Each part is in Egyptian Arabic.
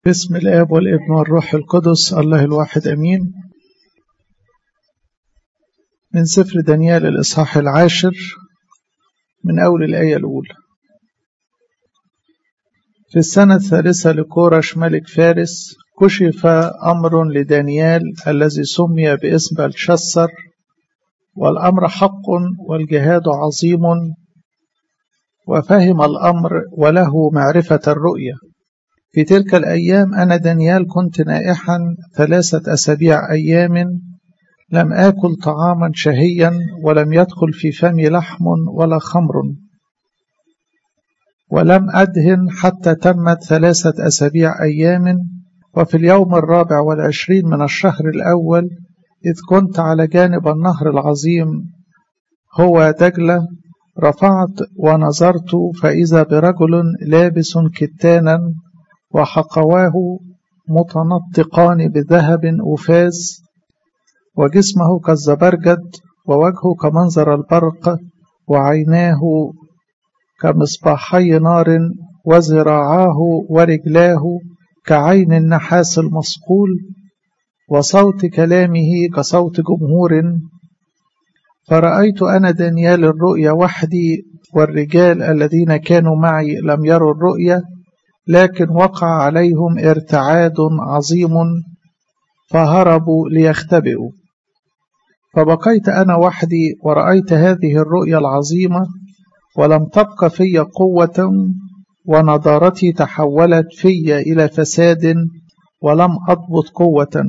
بسم الآب والابن والروح القدس الله الواحد أمين من سفر دانيال الإصحاح العاشر من أول الآية الأولى في السنة الثالثة لكورش ملك فارس كشف أمر لدانيال الذي سمي باسم بلشسر والأمر حق والجهاد عظيم وفهم الأمر وله معرفة الرؤية في تلك الأيام أنا دانيال كنت نائحا ثلاثة أسابيع أيام لم آكل طعاما شهيا ولم يدخل في فمي لحم ولا خمر ولم أدهن حتى تمت ثلاثة أسابيع أيام وفي اليوم الرابع والعشرين من الشهر الأول إذ كنت على جانب النهر العظيم هو دجلة رفعت ونظرت فإذا برجل لابس كتانا وحقواه متنطقان بذهب أفاز وجسمه كالزبرجد ووجهه كمنظر البرق وعيناه كمصباحي نار وذراعاه ورجلاه كعين النحاس المصقول وصوت كلامه كصوت جمهور فرأيت أنا دانيال الرؤيا وحدي والرجال الذين كانوا معي لم يروا الرؤيا لكن وقع عليهم ارتعاد عظيم فهربوا ليختبئوا فبقيت أنا وحدي ورأيت هذه الرؤيا العظيمة ولم تبق في قوة ونضارتي تحولت في إلى فساد ولم أضبط قوة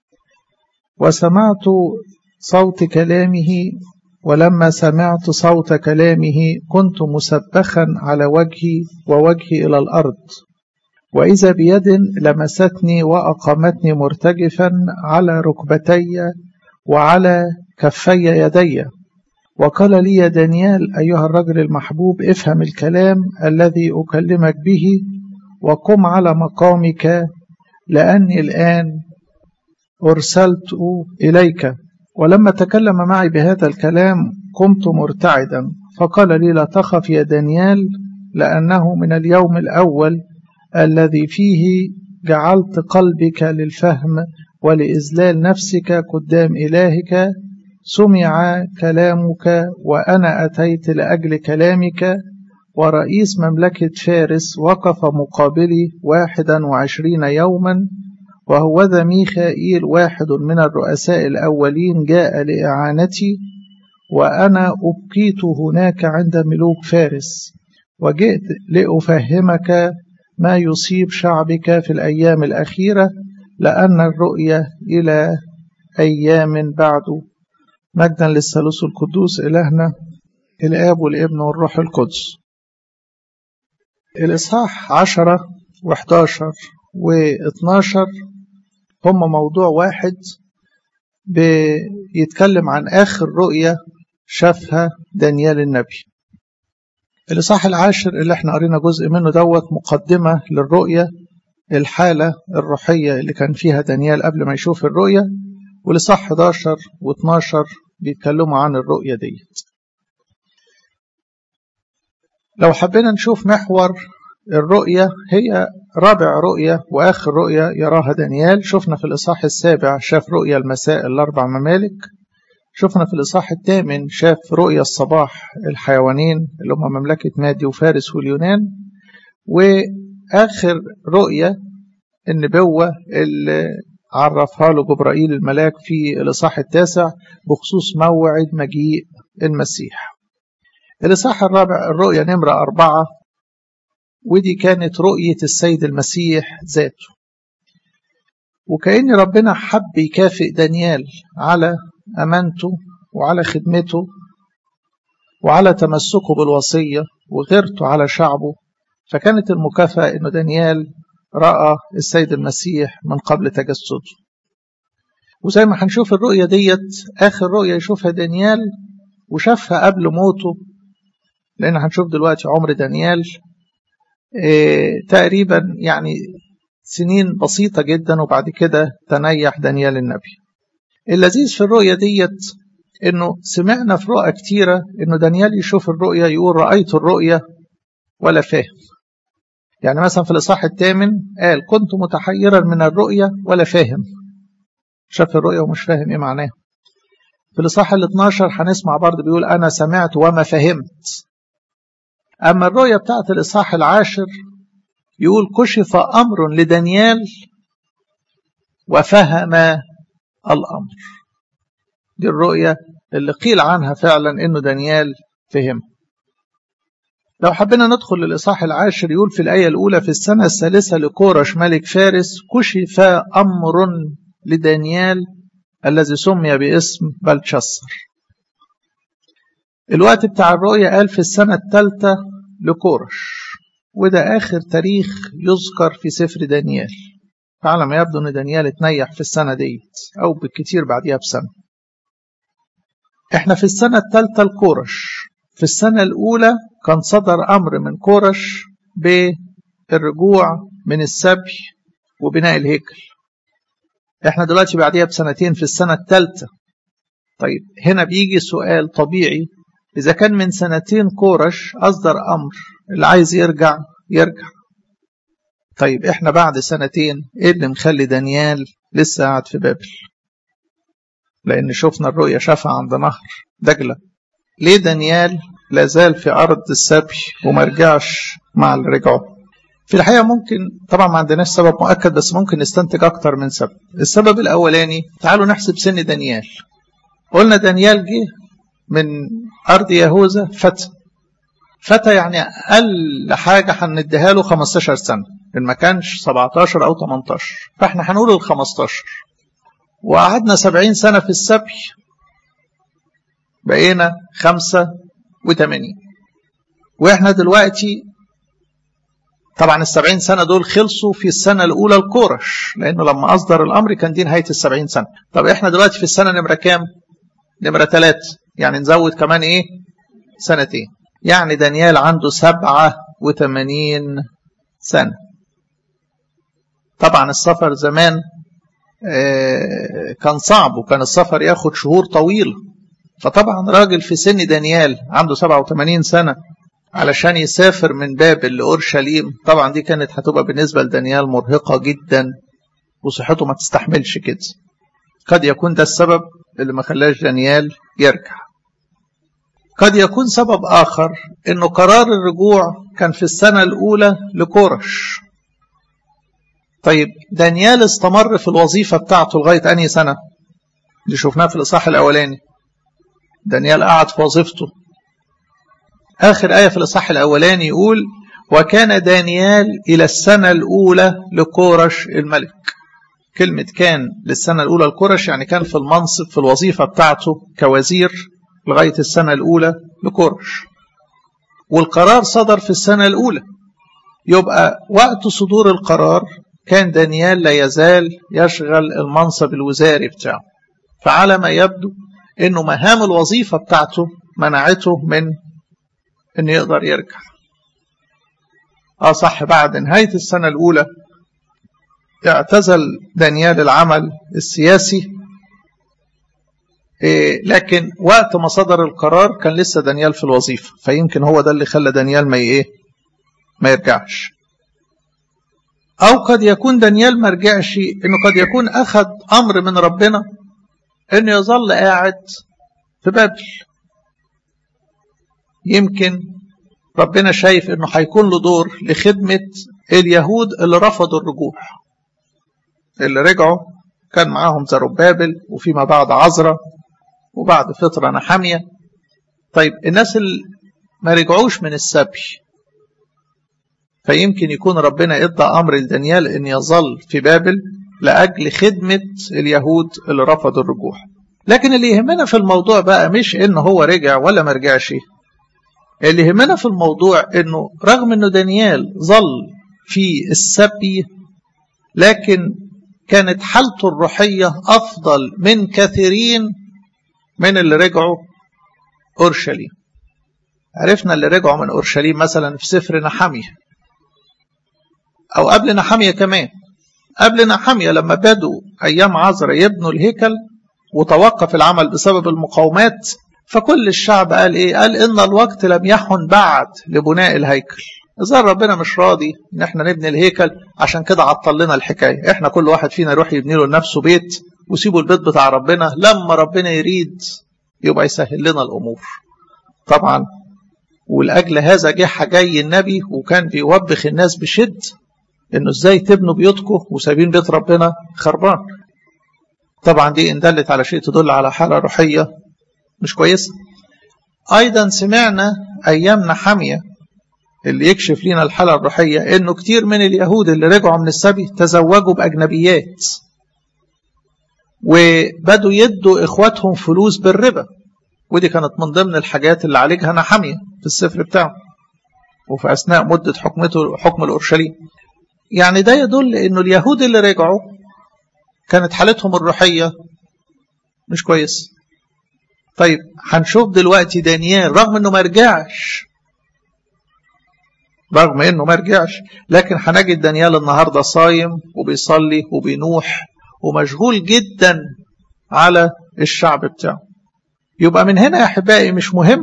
وسمعت صوت كلامه ولما سمعت صوت كلامه كنت مسبخا على وجهي ووجهي إلى الأرض وإذا بيد لمستني وأقامتني مرتجفا على ركبتي وعلى كفي يدي وقال لي يا دانيال أيها الرجل المحبوب افهم الكلام الذي أكلمك به وقم على مقامك لأني الآن أرسلت إليك ولما تكلم معي بهذا الكلام قمت مرتعدا فقال لي لا تخف يا دانيال لأنه من اليوم الأول الذي فيه جعلت قلبك للفهم ولإذلال نفسك قدام إلهك سمع كلامك وأنا أتيت لأجل كلامك ورئيس مملكة فارس وقف مقابلي واحدا وعشرين يوما وهو ذا ميخائيل واحد من الرؤساء الأولين جاء لإعانتي وأنا أبقيت هناك عند ملوك فارس وجئت لأفهمك ما يصيب شعبك في الأيام الأخيرة لأن الرؤية إلى أيام بعد مجدا للثالوث القدوس إلهنا الآب والابن والروح القدس الإصحاح عشرة وحداشر واتناشر هم موضوع واحد بيتكلم عن آخر رؤية شافها دانيال النبي الإصحاح العاشر اللي احنا قرينا جزء منه دوت مقدمة للرؤية الحالة الروحية اللي كان فيها دانيال قبل ما يشوف الرؤية والإصحاح 11 و12 بيتكلموا عن الرؤية ديت لو حبينا نشوف محور الرؤية هي رابع رؤية وآخر رؤية يراها دانيال شفنا في الإصحاح السابع شاف رؤية المساء الأربع ممالك شفنا في الإصحاح الثامن شاف رؤية الصباح الحيوانين اللي هم مملكة مادي وفارس واليونان وآخر رؤية النبوة اللي عرفها له جبرائيل الملاك في الإصحاح التاسع بخصوص موعد مجيء المسيح الإصحاح الرابع الرؤية نمرة أربعة ودي كانت رؤية السيد المسيح ذاته وكأن ربنا حب يكافئ دانيال على أمانته وعلى خدمته وعلى تمسكه بالوصية وغيرته على شعبه فكانت المكافأة أن دانيال رأى السيد المسيح من قبل تجسده وزي ما هنشوف الرؤية ديت آخر رؤية يشوفها دانيال وشافها قبل موته لأن هنشوف دلوقتي عمر دانيال إيه تقريبا يعني سنين بسيطة جدا وبعد كده تنيح دانيال النبي اللذيذ في الرؤية ديت انه سمعنا في رؤى كتيرة انه دانيال يشوف الرؤية يقول رأيت الرؤية ولا فاهم يعني مثلا في الإصحاح الثامن قال كنت متحيرا من الرؤية ولا فاهم شاف الرؤية ومش فاهم إيه معناها في الإصحاح ال 12 هنسمع برضه بيقول أنا سمعت وما فهمت أما الرؤية بتاعت الإصحاح العاشر يقول كشف أمر لدانيال وفهم الأمر دي الرؤية اللي قيل عنها فعلا إنه دانيال فهم لو حبينا ندخل للإصحاح العاشر يقول في الآية الأولى في السنة الثالثة لكورش ملك فارس كشف أمر لدانيال الذي سمي باسم بلتشسر الوقت بتاع الرؤية قال في السنة الثالثة لكورش وده آخر تاريخ يذكر في سفر دانيال فعلى ما يبدو أن دانيال اتنيح في السنة ديت أو بالكتير بعديها بسنة احنا في السنة الثالثة لكورش في السنة الأولى كان صدر أمر من كورش بالرجوع من السبي وبناء الهيكل احنا دلوقتي بعديها بسنتين في السنة الثالثة طيب هنا بيجي سؤال طبيعي إذا كان من سنتين كورش أصدر أمر اللي عايز يرجع يرجع طيب احنا بعد سنتين ايه اللي مخلي دانيال لسه قاعد في بابل لأن شفنا الرؤية شافها عند نهر دجلة ليه دانيال لازال في أرض السبي وما رجعش مع اللي رجعوا في الحقيقة ممكن طبعا ما عندناش سبب مؤكد بس ممكن نستنتج أكتر من سبب السبب الأولاني تعالوا نحسب سن دانيال قلنا دانيال جه من أرض يهوذا فتى فتى يعني أقل حاجة هنديها له 15 سنة إن ما كانش 17 أو 18 فإحنا هنقول ال 15 وقعدنا 70 سنة في السبي بقينا 85 وإحنا دلوقتي طبعا السبعين سنة دول خلصوا في السنة الأولى الكورش لأنه لما أصدر الأمر كان دي نهاية السبعين سنة طب إحنا دلوقتي في السنة نمرة كام؟ نمرة ثلاثة يعني نزود كمان إيه؟ سنتين يعني دانيال عنده سبعة وثمانين سنة طبعا السفر زمان كان صعب وكان السفر ياخد شهور طويلة فطبعا راجل في سن دانيال عنده 87 سنة علشان يسافر من بابل لأورشليم طبعا دي كانت هتبقى بالنسبة لدانيال مرهقة جدا وصحته ما تستحملش كده قد يكون ده السبب اللي ما خلاش دانيال يرجع قد يكون سبب آخر إنه قرار الرجوع كان في السنة الأولى لكورش طيب دانيال استمر في الوظيفة بتاعته لغاية أنهي سنة اللي شفناه في الإصحاح الأولاني دانيال قعد في وظيفته آخر آية في الإصحاح الأولاني يقول وكان دانيال إلى السنة الأولى لكورش الملك كلمة كان للسنة الأولى لكورش يعني كان في المنصب في الوظيفة بتاعته كوزير لغاية السنة الأولى لكورش والقرار صدر في السنة الأولى يبقى وقت صدور القرار كان دانيال لا يزال يشغل المنصب الوزاري بتاعه فعلى ما يبدو انه مهام الوظيفة بتاعته منعته من انه يقدر يرجع اه صح بعد نهاية السنة الأولى اعتزل دانيال العمل السياسي إيه لكن وقت ما صدر القرار كان لسه دانيال في الوظيفة فيمكن هو ده اللي خلى دانيال ما ايه ما يرجعش أو قد يكون دانيال ما رجعش إنه قد يكون أخذ أمر من ربنا إنه يظل قاعد في بابل يمكن ربنا شايف إنه هيكون له دور لخدمة اليهود اللي رفضوا الرجوع اللي رجعوا كان معاهم زربابل وفيما بعد عزرة وبعد فترة نحامية طيب الناس اللي ما رجعوش من السبي فيمكن يكون ربنا ادى امر لدانيال ان يظل في بابل لاجل خدمه اليهود اللي رفضوا الرجوع لكن اللي يهمنا في الموضوع بقى مش ان هو رجع ولا ما رجعش اللي يهمنا في الموضوع انه رغم انه دانيال ظل في السبي لكن كانت حالته الروحيه افضل من كثيرين من اللي رجعوا اورشليم عرفنا اللي رجعوا من اورشليم مثلا في سفر نحميه أو قبل نحمية كمان قبل نحمية لما بدوا أيام عزرا يبنوا الهيكل وتوقف العمل بسبب المقاومات فكل الشعب قال إيه قال إن الوقت لم يحن بعد لبناء الهيكل إذا ربنا مش راضي إن إحنا نبني الهيكل عشان كده عطل لنا الحكاية إحنا كل واحد فينا يروح يبني له لنفسه بيت وسيبوا البيت بتاع ربنا لما ربنا يريد يبقى يسهل لنا الأمور طبعا ولأجل هذا جه جاي النبي وكان بيوبخ الناس بشد إنه إزاي تبنوا بيوتكم وسايبين بيت ربنا خربان طبعا دي إن دلت على شيء تدل على حالة روحية مش كويسة أيضا سمعنا أيامنا حامية اللي يكشف لنا الحالة الروحية إنه كتير من اليهود اللي رجعوا من السبي تزوجوا بأجنبيات وبدوا يدوا إخواتهم فلوس بالربا ودي كانت من ضمن الحاجات اللي عالجها نحمية في السفر بتاعه وفي أثناء مدة حكمته حكم الأورشليم يعني ده يدل إنه اليهود اللي رجعوا كانت حالتهم الروحية مش كويس طيب هنشوف دلوقتي دانيال رغم انه ما رجعش رغم انه ما رجعش لكن هنجد دانيال النهارده صايم وبيصلي وبينوح ومشغول جدا على الشعب بتاعه يبقى من هنا يا احبائي مش مهم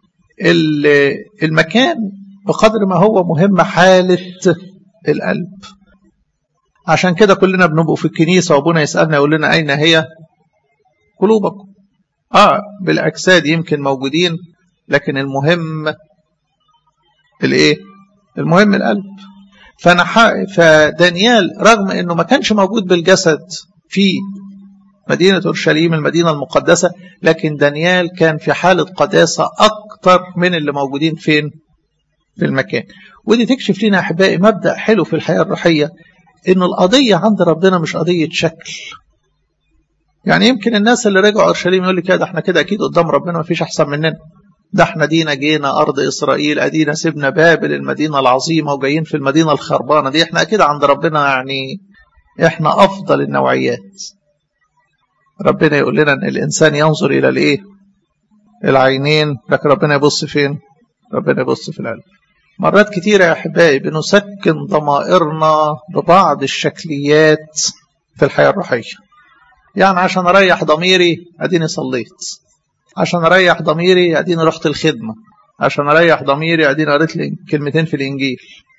المكان بقدر ما هو مهم حاله القلب عشان كده كلنا بنبقوا في الكنيسه وابونا يسالنا يقول لنا اين هي قلوبكم اه بالاجساد يمكن موجودين لكن المهم الايه المهم القلب فانا فدانيال رغم انه ما كانش موجود بالجسد في مدينة أورشليم المدينة المقدسة لكن دانيال كان في حالة قداسة أكتر من اللي موجودين فين في المكان ودي تكشف لنا أحبائي مبدأ حلو في الحياة الروحية إن القضية عند ربنا مش قضية شكل يعني يمكن الناس اللي رجعوا اورشليم يقول لي كده احنا كده اكيد قدام ربنا ما فيش احسن مننا ده احنا دينا جينا ارض اسرائيل ادينا سيبنا بابل المدينه العظيمه وجايين في المدينه الخربانه دي احنا اكيد عند ربنا يعني احنا افضل النوعيات ربنا يقول لنا ان الانسان ينظر الى الايه العينين لكن ربنا يبص فين ربنا يبص في القلب مرات كتيرة يا أحبائي بنسكن ضمائرنا ببعض الشكليات في الحياة الروحية يعني عشان اريح ضميري اديني صليت عشان اريح ضميري اديني رحت الخدمه عشان اريح ضميري اديني قريت لي كلمتين في الانجيل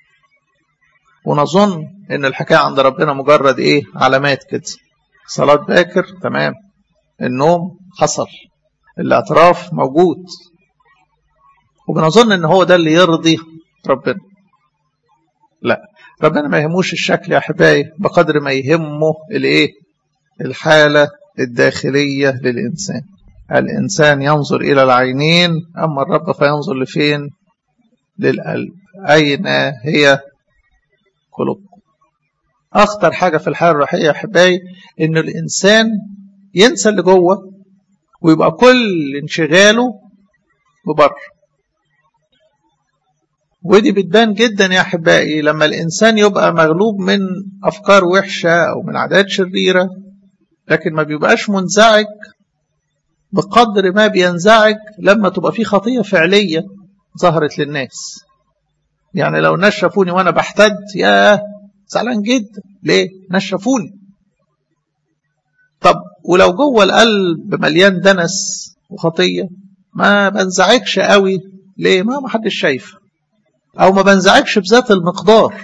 ونظن ان الحكايه عند ربنا مجرد ايه علامات كده صلاه باكر تمام النوم حصل الاعتراف موجود وبنظن ان هو ده اللي يرضي ربنا لا ربنا ما يهموش الشكل يا احبائي بقدر ما يهمه الايه الحالة الداخلية للإنسان الإنسان ينظر إلى العينين أما الرب فينظر لفين للقلب أين هي قلوبكم أخطر حاجة في الحياة الروحية يا أحبائي إن الإنسان ينسى اللي جوه ويبقى كل انشغاله ببر ودي بتبان جدا يا أحبائي لما الإنسان يبقى مغلوب من أفكار وحشة أو من عادات شريرة لكن ما بيبقاش منزعج بقدر ما بينزعج لما تبقى في خطية فعلية ظهرت للناس يعني لو الناس شافوني وانا بحتد يا زعلان جدا ليه ناس شافوني طب ولو جوه القلب مليان دنس وخطية ما بنزعجش قوي ليه ما ما حدش شايف او ما بنزعجش بذات المقدار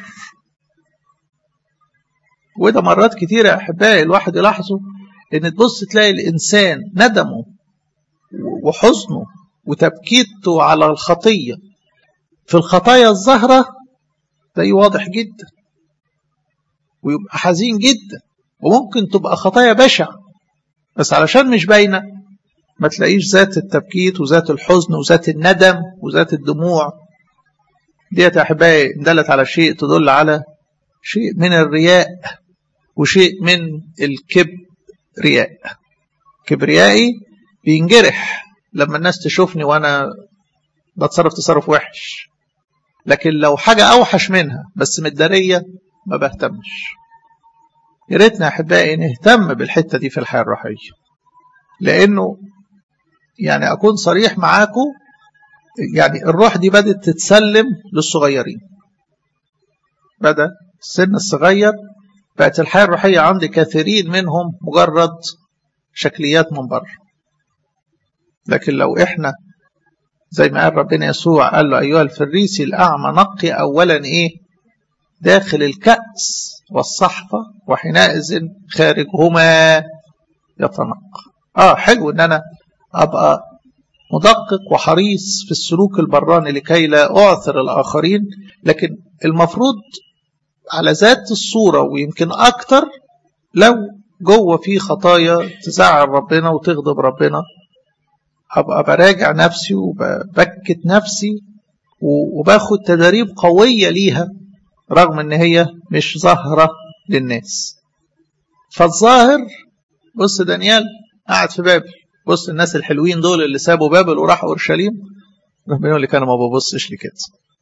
وده مرات كتير يا احبائي الواحد يلاحظه ان تبص تلاقي الانسان ندمه وحزنه وتبكيته على الخطيه في الخطايا الظاهره تلاقيه واضح جدا ويبقى حزين جدا وممكن تبقى خطايا بشع بس علشان مش باينه ما تلاقيش ذات التبكيت وذات الحزن وذات الندم وذات الدموع ديت يا احبائي دلت على شيء تدل على شيء من الرياء وشيء من الكبرياء كبريائي بينجرح لما الناس تشوفني وانا بتصرف تصرف وحش لكن لو حاجة أوحش منها بس متدارية ما بهتمش يا ريتنا يا أحبائي نهتم بالحتة دي في الحياة الروحية لأنه يعني أكون صريح معاكم يعني الروح دي بدأت تتسلم للصغيرين بدأ السن الصغير بقت الحياة الروحية عند كثيرين منهم مجرد شكليات من بره لكن لو احنا زي ما قال ربنا يسوع قال له أيها الفريسي الأعمى نقي أولا إيه داخل الكأس والصحفة وحينئذ خارجهما يتنقى آه حلو إن أنا أبقى مدقق وحريص في السلوك البراني لكي لا أعثر الآخرين لكن المفروض على ذات الصورة ويمكن أكتر لو جوه في خطايا تزعل ربنا وتغضب ربنا أبقى براجع نفسي وببكت نفسي وباخد تدريب قوية ليها رغم ان هي مش ظاهرة للناس فالظاهر بص دانيال قاعد في بابل بص الناس الحلوين دول اللي سابوا بابل وراحوا اورشليم ربنا يقول لك انا ما ببصش لكده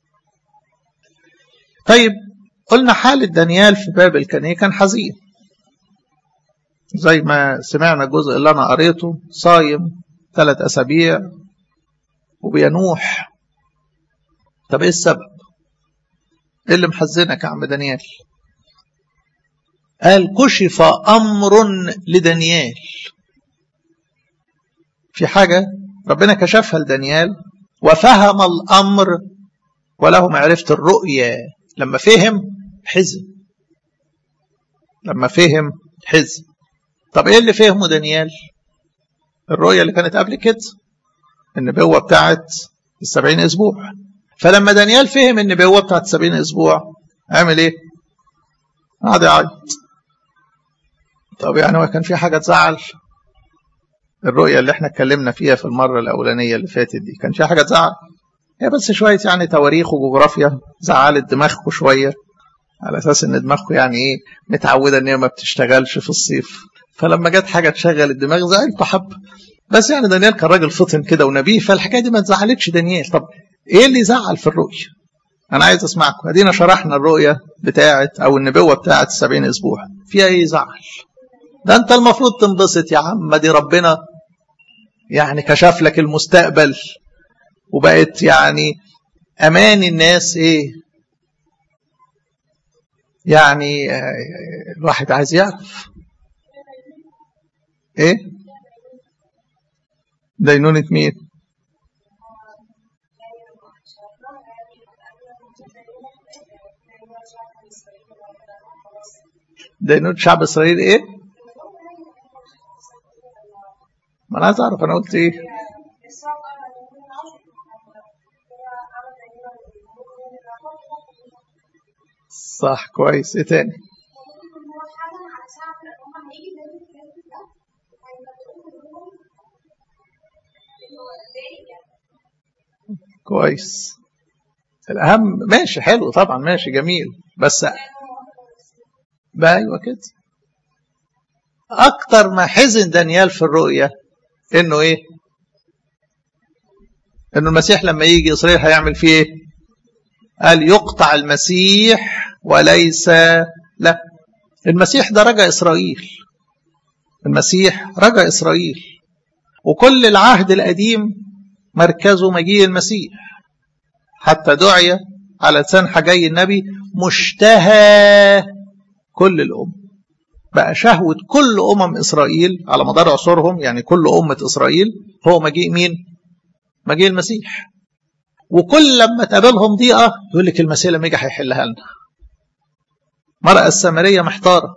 طيب قلنا حالة دانيال في بابل كان ايه كان حزين زي ما سمعنا الجزء اللي انا قريته صايم ثلاث اسابيع وبينوح طب ايه السبب ايه اللي محزنك يا عم دانيال قال كشف امر لدانيال في حاجة ربنا كشفها لدانيال وفهم الأمر وله معرفة الرؤية لما فهم حزن لما فهم حزن طب ايه اللي فهمه دانيال الرؤية اللي كانت قبل كده النبوة بتاعت السبعين اسبوع فلما دانيال فهم النبوة بتاعت السبعين اسبوع عمل ايه قعد يعيط طب يعني هو كان في حاجة تزعل الرؤية اللي احنا اتكلمنا فيها في المرة الأولانية اللي فاتت دي كان فيها حاجة تزعل هي بس شوية يعني تواريخ وجغرافيا زعلت دماغكم شوية على أساس إن دماغكم يعني إيه متعودة إن هي ما بتشتغلش في الصيف فلما جت حاجة تشغل الدماغ زعلت حب بس يعني دانيال كان راجل فطن كده ونبيه فالحكاية دي ما تزعلتش دانيال طب إيه اللي زعل في الرؤية؟ أنا عايز أسمعكم أدينا شرحنا الرؤية بتاعت أو النبوة بتاعت السبعين أسبوع فيها إيه زعل؟ ده انت المفروض تنبسط يا عم دي ربنا يعني كشف لك المستقبل وبقت يعني امان الناس ايه يعني الواحد عايز يعرف ايه دينونة مين دينونة شعب اسرائيل ايه ما انا عايز اعرف انا قلت ايه صح كويس ايه تاني كويس الاهم ماشي حلو طبعا ماشي جميل بس بقى ايوه كده اكتر ما حزن دانيال في الرؤيه انه ايه انه المسيح لما يجي اسرائيل هيعمل فيه ايه قال يقطع المسيح وليس لا المسيح ده رجع اسرائيل المسيح رجع اسرائيل وكل العهد القديم مركزه مجيء المسيح حتى دعي على لسان حجي النبي مشتهى كل الأمم بقى شهوة كل أمم إسرائيل على مدار عصورهم يعني كل أمة إسرائيل هو مجيء مين؟ مجيء المسيح وكل لما تقابلهم ضيقة يقول لك المسيح لما يجي هيحلها لنا مرأة السامرية محتارة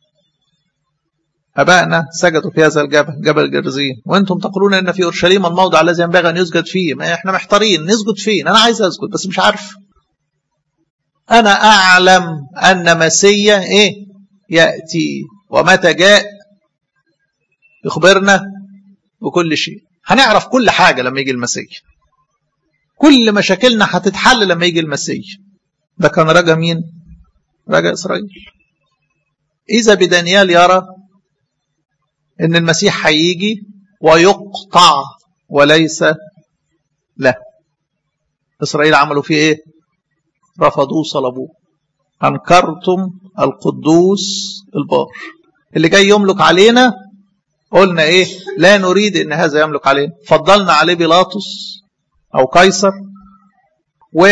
أبائنا سجدوا في هذا الجبل جبل جرزين وأنتم تقولون أن في أورشليم الموضع الذي ينبغي أن يسجد فيه ما إحنا محتارين نسجد فين أنا عايز أسجد بس مش عارف أنا أعلم أن مسيا إيه يأتي ومتى جاء يخبرنا بكل شيء هنعرف كل حاجة لما يجي المسيح كل مشاكلنا هتتحل لما يجي المسيح ده كان رجا مين رجا إسرائيل إذا بدانيال يرى ان المسيح هيجي ويقطع وليس له اسرائيل عملوا فيه ايه رفضوه صلبوه انكرتم القدوس البار اللي جاي يملك علينا قلنا ايه لا نريد ان هذا يملك علينا فضلنا عليه بيلاطس او قيصر و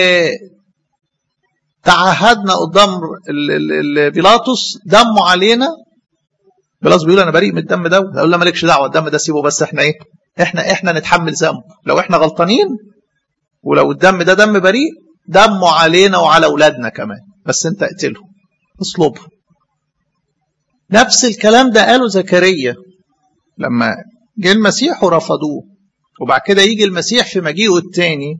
تعهدنا قدام بيلاطس دمه علينا بيلاطس بيقول انا بريء من الدم ده اقول له مالكش دعوه الدم ده سيبه بس احنا ايه احنا احنا نتحمل ذنبه لو احنا غلطانين ولو الدم ده دم بريء دمه علينا وعلى اولادنا كمان بس انت اقتله اصلبه نفس الكلام ده قاله زكريا لما جه المسيح ورفضوه وبعد كده يجي المسيح في مجيئه الثاني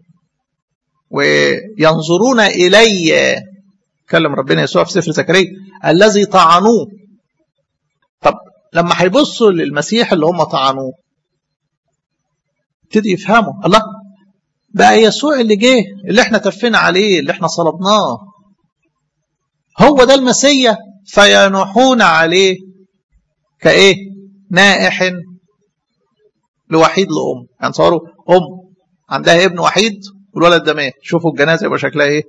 وينظرون الي كلم ربنا يسوع في سفر زكريا الذي طعنوه طب لما هيبصوا للمسيح اللي هم طعنوه ابتدي يفهموا الله بقى يسوع اللي جه اللي احنا تفينا عليه اللي احنا صلبناه هو ده المسيا فينوحون عليه كايه نائح لوحيد لام يعني صاروا ام عندها ابن وحيد والولد ده مات شوفوا الجنازه يبقى شكلها ايه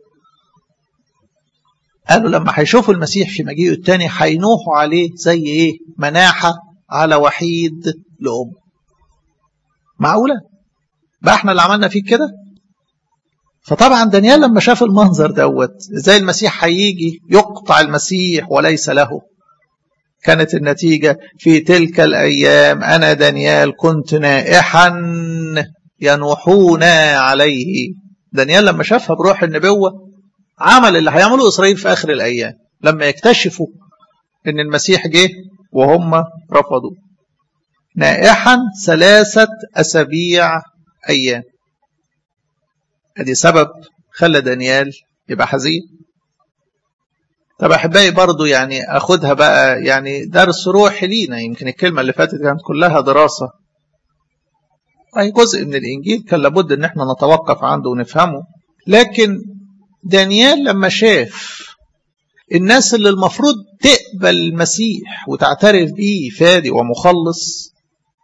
قالوا لما هيشوفوا المسيح في مجيئه الثاني هينوحوا عليه زي ايه مناحه على وحيد لام معقوله بقى احنا اللي عملنا فيك كده فطبعا دانيال لما شاف المنظر دوت ازاي المسيح هيجي يقطع المسيح وليس له كانت النتيجة في تلك الأيام أنا دانيال كنت نائحا ينوحون عليه دانيال لما شافها بروح النبوة عمل اللي هيعمله إسرائيل في آخر الأيام لما يكتشفوا إن المسيح جه وهم رفضوا نائحا ثلاثة أسابيع أيام ادي سبب خلى دانيال يبقى حزين طب احبائي برضو يعني اخدها بقى يعني درس روحي لينا يمكن الكلمه اللي فاتت كانت كلها دراسه اي جزء من الانجيل كان لابد ان احنا نتوقف عنده ونفهمه لكن دانيال لما شاف الناس اللي المفروض تقبل المسيح وتعترف بيه فادي ومخلص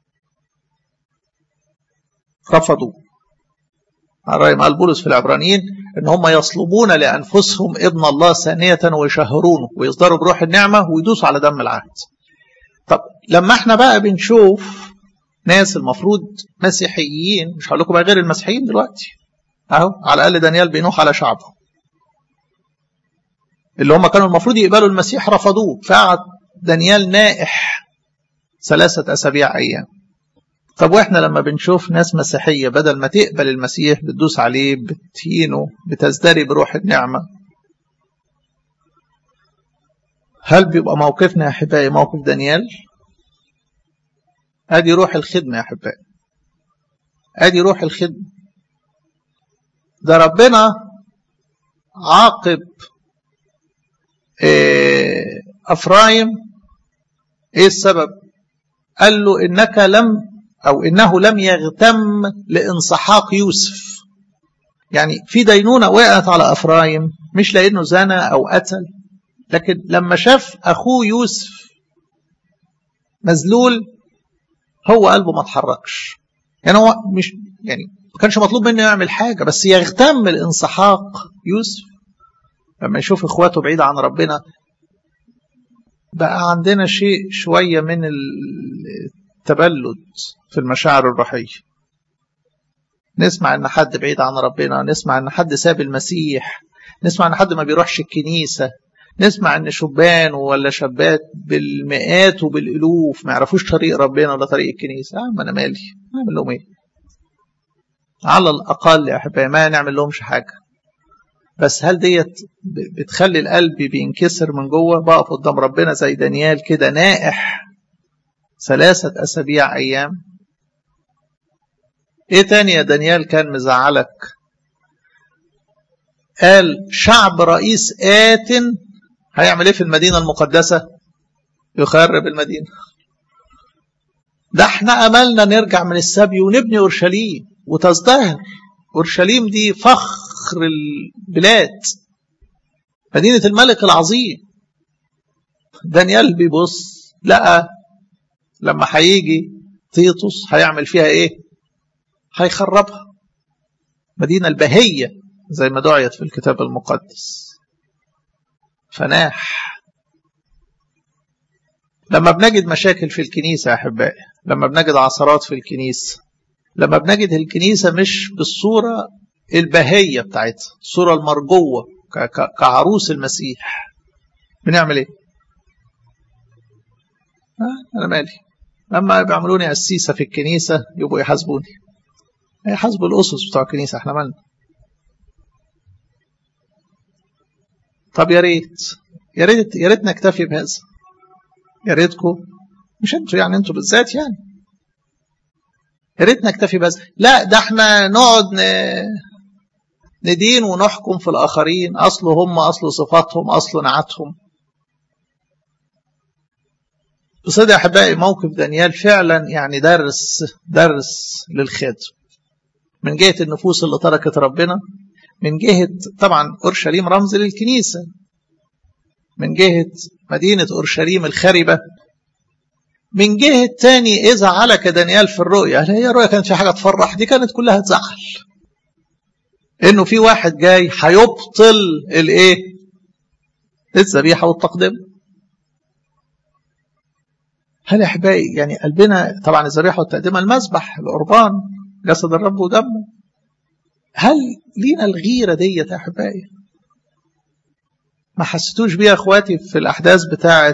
رفضوا على ما قال بولس في العبرانيين ان هم يصلبون لانفسهم ابن الله ثانيه ويشهرونه ويصدروا بروح النعمه ويدوسوا على دم العهد. طب لما احنا بقى بنشوف ناس المفروض مسيحيين مش هقول لكم بقى غير المسيحيين دلوقتي اهو على الاقل دانيال بينوح على شعبه اللي هم كانوا المفروض يقبلوا المسيح رفضوه فقعد دانيال نائح ثلاثه اسابيع ايام طب واحنا لما بنشوف ناس مسيحية بدل ما تقبل المسيح بتدوس عليه بتهينه بتزدري بروح النعمة هل بيبقى موقفنا يا أحبائي موقف دانيال ادي روح الخدمة يا أحبائي ادي روح الخدمة ده ربنا عاقب أفرايم ايه السبب قال له انك لم أو إنه لم يغتم لانسحاق يوسف يعني في دينونة وقعت على أفرايم مش لأنه زنى أو قتل لكن لما شاف أخوه يوسف مذلول هو قلبه ما اتحركش يعني هو مش يعني ما كانش مطلوب منه يعمل حاجة بس يغتم الانسحاق يوسف لما يشوف اخواته بعيد عن ربنا بقى عندنا شيء شوية من التبلد في المشاعر الروحية نسمع ان حد بعيد عن ربنا نسمع ان حد ساب المسيح نسمع ان حد ما بيروحش الكنيسة نسمع ان شبان ولا شابات بالمئات وبالالوف ما يعرفوش طريق ربنا ولا طريق الكنيسة ما انا مالي اعمل لهم ايه على الاقل يا احبائي ما نعمل لهمش حاجة بس هل ديت بتخلي القلب بينكسر من جوه بقف قدام ربنا زي دانيال كده نائح ثلاثة أسابيع أيام إيه تاني يا دانيال كان مزعلك قال شعب رئيس آت هيعمل إيه في المدينة المقدسة يخرب المدينة ده احنا أملنا نرجع من السبي ونبني أورشليم وتزدهر أورشليم دي فخر البلاد مدينة الملك العظيم دانيال بيبص لقى لما هيجي تيتوس هيعمل فيها ايه هيخربها مدينة البهية زي ما دعيت في الكتاب المقدس فناح لما بنجد مشاكل في الكنيسة يا أحبائي لما بنجد عثرات في الكنيسة لما بنجد الكنيسة مش بالصورة البهية بتاعتها الصورة المرجوة كعروس المسيح بنعمل ايه آه أنا مالي لما بيعملوني قسيسة في الكنيسة يبقوا يحاسبوني يحاسبوا الأسس بتوع الكنيسة احنا مالنا طب يا ريت يا ريت يا ريت نكتفي بهذا يا ريتكم مش انتوا يعني انتوا بالذات يعني يا ريت نكتفي بس لا ده احنا نقعد ن... ندين ونحكم في الآخرين أصل هم أصل صفاتهم أصل نعتهم بصدق يا أحبائي موقف دانيال فعلا يعني درس درس للخادم من جهة النفوس اللي تركت ربنا من جهة طبعا أورشليم رمز للكنيسة من جهة مدينة أورشليم الخربة من جهة تاني إذا علك دانيال في الرؤية هل هي الرؤية كانت في حاجة تفرح دي كانت كلها تزعل إنه في واحد جاي هيبطل الإيه الذبيحة والتقديم هل يا أحبائي يعني قلبنا طبعا الذبيحة والتقديم المذبح القربان جسد الرب ودمه هل لينا الغيرة ديت يا أحبائي ما حسيتوش بيها اخواتي في الأحداث بتاعة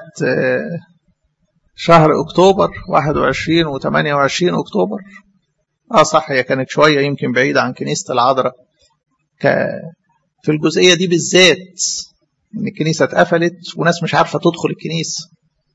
شهر أكتوبر 21 و 28 أكتوبر آه صح هي كانت شوية يمكن بعيدة عن كنيسة العذراء ك... في الجزئية دي بالذات إن الكنيسة اتقفلت وناس مش عارفة تدخل الكنيسة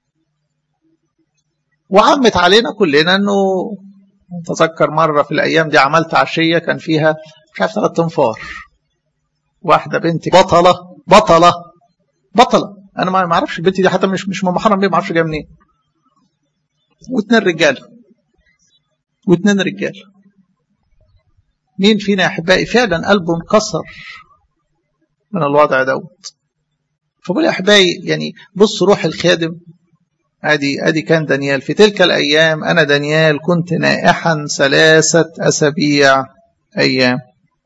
وعمت علينا كلنا إنه تذكر مرة في الأيام دي عملت عشية كان فيها مش عارف ثلاث تنفار واحدة بنت بطلة بطلة بطلة أنا ما أعرفش البنت دي حتى مش مش محرم بيه ما أعرفش جاية منين واثنين رجاله واثنين رجاله مين فينا يا احبائي فعلا قلبه انكسر من الوضع دوت فبقول يا احبائي يعني بص روح الخادم ادي ادي كان دانيال في تلك الايام انا دانيال كنت نائحا ثلاثه اسابيع ايام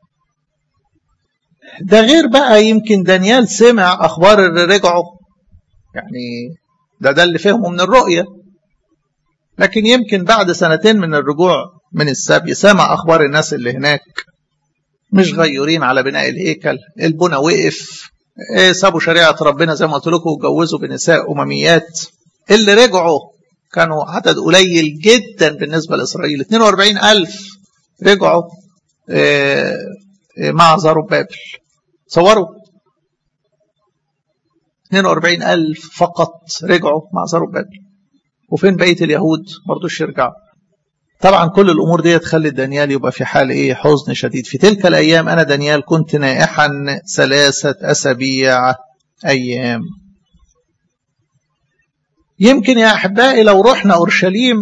ده غير بقى يمكن دانيال سمع اخبار اللي رجعوا يعني ده ده اللي فهمه من الرؤيه لكن يمكن بعد سنتين من الرجوع من السبي سمع أخبار الناس اللي هناك مش غيورين على بناء الهيكل البنى وقف سابوا شريعة ربنا زي ما قلت لكم واتجوزوا بنساء أمميات اللي رجعوا كانوا عدد قليل جدا بالنسبة لإسرائيل 42 ألف رجعوا مع زربابل صوروا 42 ألف فقط رجعوا مع زربابل وفين بقيه اليهود ما رضوش يرجعوا طبعا كل الامور دي تخلي دانيال يبقى في حال ايه حزن شديد في تلك الايام انا دانيال كنت نائحا ثلاثه اسابيع ايام يمكن يا احبائي لو رحنا اورشليم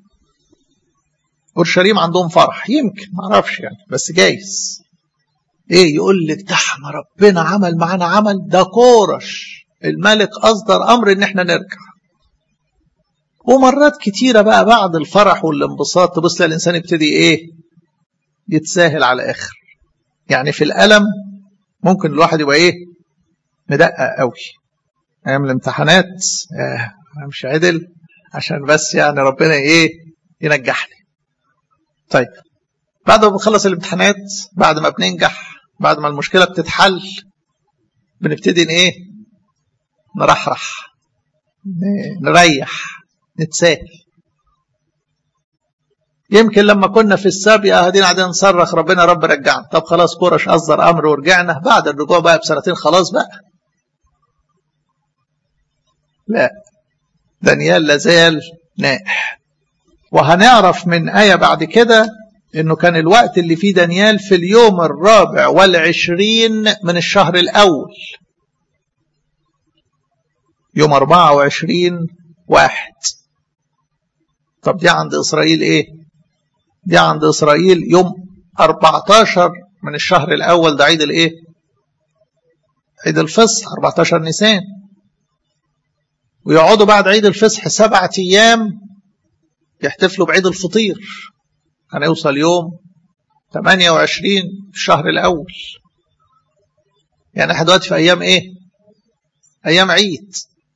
اورشليم عندهم فرح يمكن ما اعرفش يعني بس جايز ايه يقول لك ده احنا ربنا عمل معانا عمل ده كورش الملك اصدر امر ان احنا نرجع ومرات كتيرة بقى بعد الفرح والانبساط تبص تلاقي الإنسان يبتدي إيه يتساهل على آخر يعني في الألم ممكن الواحد يبقى إيه مدقق قوي أيام الامتحانات آه مش عدل عشان بس يعني ربنا إيه ينجحني طيب بعد ما بنخلص الامتحانات بعد ما بننجح بعد ما المشكلة بتتحل بنبتدي إيه نرحرح نريح نتساهل يمكن لما كنا في السابية قاعدين قاعدين نصرخ ربنا رب رجعنا طب خلاص كورش أصدر أمر ورجعنا بعد الرجوع بقى بسنتين خلاص بقى لا دانيال لازال نائح وهنعرف من آية بعد كده إنه كان الوقت اللي فيه دانيال في اليوم الرابع والعشرين من الشهر الأول يوم 24 واحد طب دي عند إسرائيل إيه دي عند إسرائيل يوم 14 من الشهر الأول ده عيد الإيه عيد الفصح 14 نيسان ويقعدوا بعد عيد الفصح سبعة أيام يحتفلوا بعيد الفطير هنوصل يوم 28 في الشهر الأول يعني احنا دلوقتي في أيام إيه أيام عيد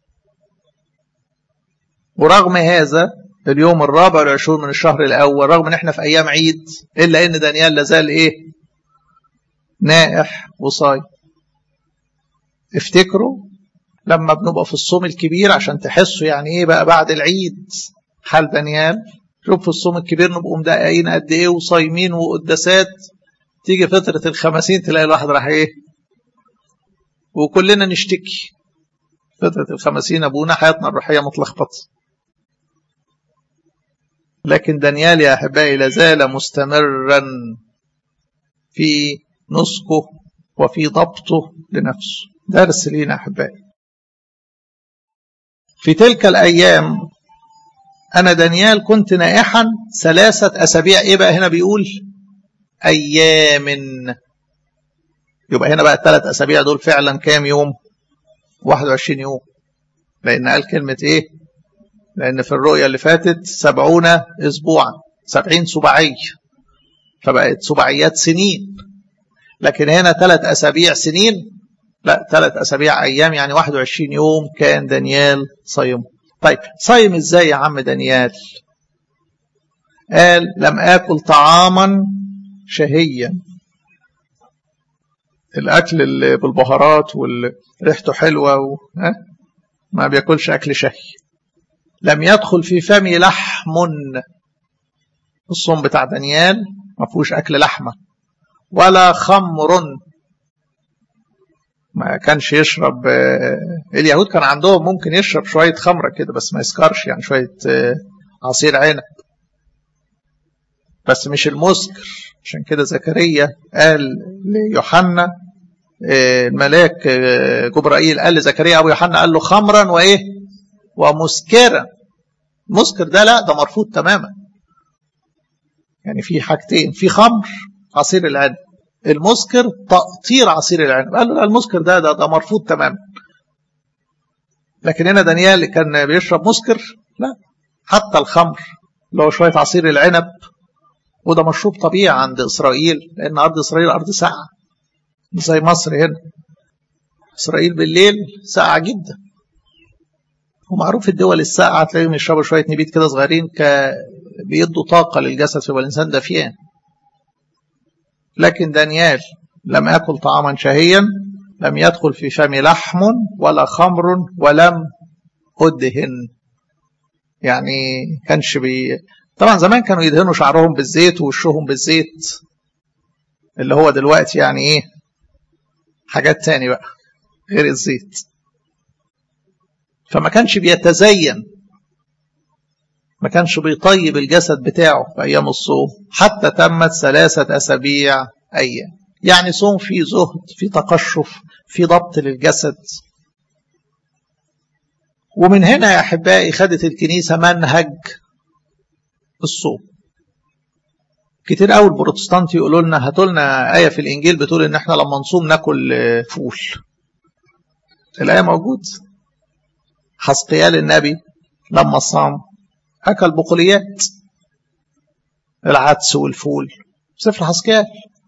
ورغم هذا اليوم الرابع والعشرون من الشهر الأول رغم ان احنا في أيام عيد إلا ان دانيال لازال إيه نائح وصايم افتكروا لما بنبقى في الصوم الكبير عشان تحسوا يعني ايه بقى بعد العيد حال دانيال شوف في الصوم الكبير نبقوا مدققين قد ايه وصايمين وقداسات تيجي فترة الخمسين تلاقي الواحد راح ايه وكلنا نشتكي فترة الخمسين ابونا حياتنا الروحية متلخبطة لكن دانيال يا احبائي لازال مستمرا في نسكه وفي ضبطه لنفسه درس لينا احبائي في تلك الايام انا دانيال كنت نائحا ثلاثه اسابيع ايه بقى هنا بيقول ايام يبقى هنا بقى الثلاث اسابيع دول فعلا كام يوم 21 يوم لان قال كلمه ايه لان في الرؤيه اللي فاتت سبعون اسبوعا سبعين سباعي فبقت سباعيات سنين لكن هنا ثلاث اسابيع سنين لا ثلاث اسابيع ايام يعني 21 يوم كان دانيال صايم طيب صايم ازاي يا عم دانيال قال لم اكل طعاما شهيا الاكل اللي بالبهارات وريحته حلوه و... ها؟ ما بياكلش اكل شهي لم يدخل في فمي لحم الصوم بتاع دانيال ما فيهوش اكل لحمه ولا خمر ما كانش يشرب اليهود كان عندهم ممكن يشرب شويه خمره كده بس ما يسكرش يعني شويه عصير عنب بس مش المسكر عشان كده زكريا قال ليوحنا الملاك جبرائيل قال لزكريا ابو يوحنا قال له خمرا وايه ومسكرا مسكر ده لا ده مرفوض تماما يعني في حاجتين في خمر عصير العنب المسكر تقطير عصير العنب قال له لا المسكر ده ده, ده مرفوض تماما لكن هنا دانيال كان بيشرب مسكر لا حتى الخمر اللي هو شويه عصير العنب وده مشروب طبيعي عند اسرائيل لان ارض اسرائيل ارض ساقعه زي مصر هنا اسرائيل بالليل ساقعه جدا ومعروف الدول الساقعه تلاقيهم يشربوا شويه نبيت كده صغيرين ك بيدوا طاقه للجسد فيبقى الانسان دافيان لكن دانيال لم اكل طعاما شهيا لم يدخل في فمي لحم ولا خمر ولم ادهن يعني كانش بي طبعا زمان كانوا يدهنوا شعرهم بالزيت ووشهم بالزيت اللي هو دلوقتي يعني ايه حاجات تاني بقى غير الزيت فما كانش بيتزين ما كانش بيطيب الجسد بتاعه في أيام الصوم حتى تمت ثلاثة أسابيع أيام يعني صوم فيه زهد فيه تقشف فيه ضبط للجسد ومن هنا يا أحبائي خدت الكنيسة منهج الصوم كتير قوي البروتستانت يقولوا لنا هاتوا لنا آية في الإنجيل بتقول إن إحنا لما نصوم ناكل فول الآية موجود حسقيال النبي لما صام أكل بقوليات العدس والفول سفر حسكال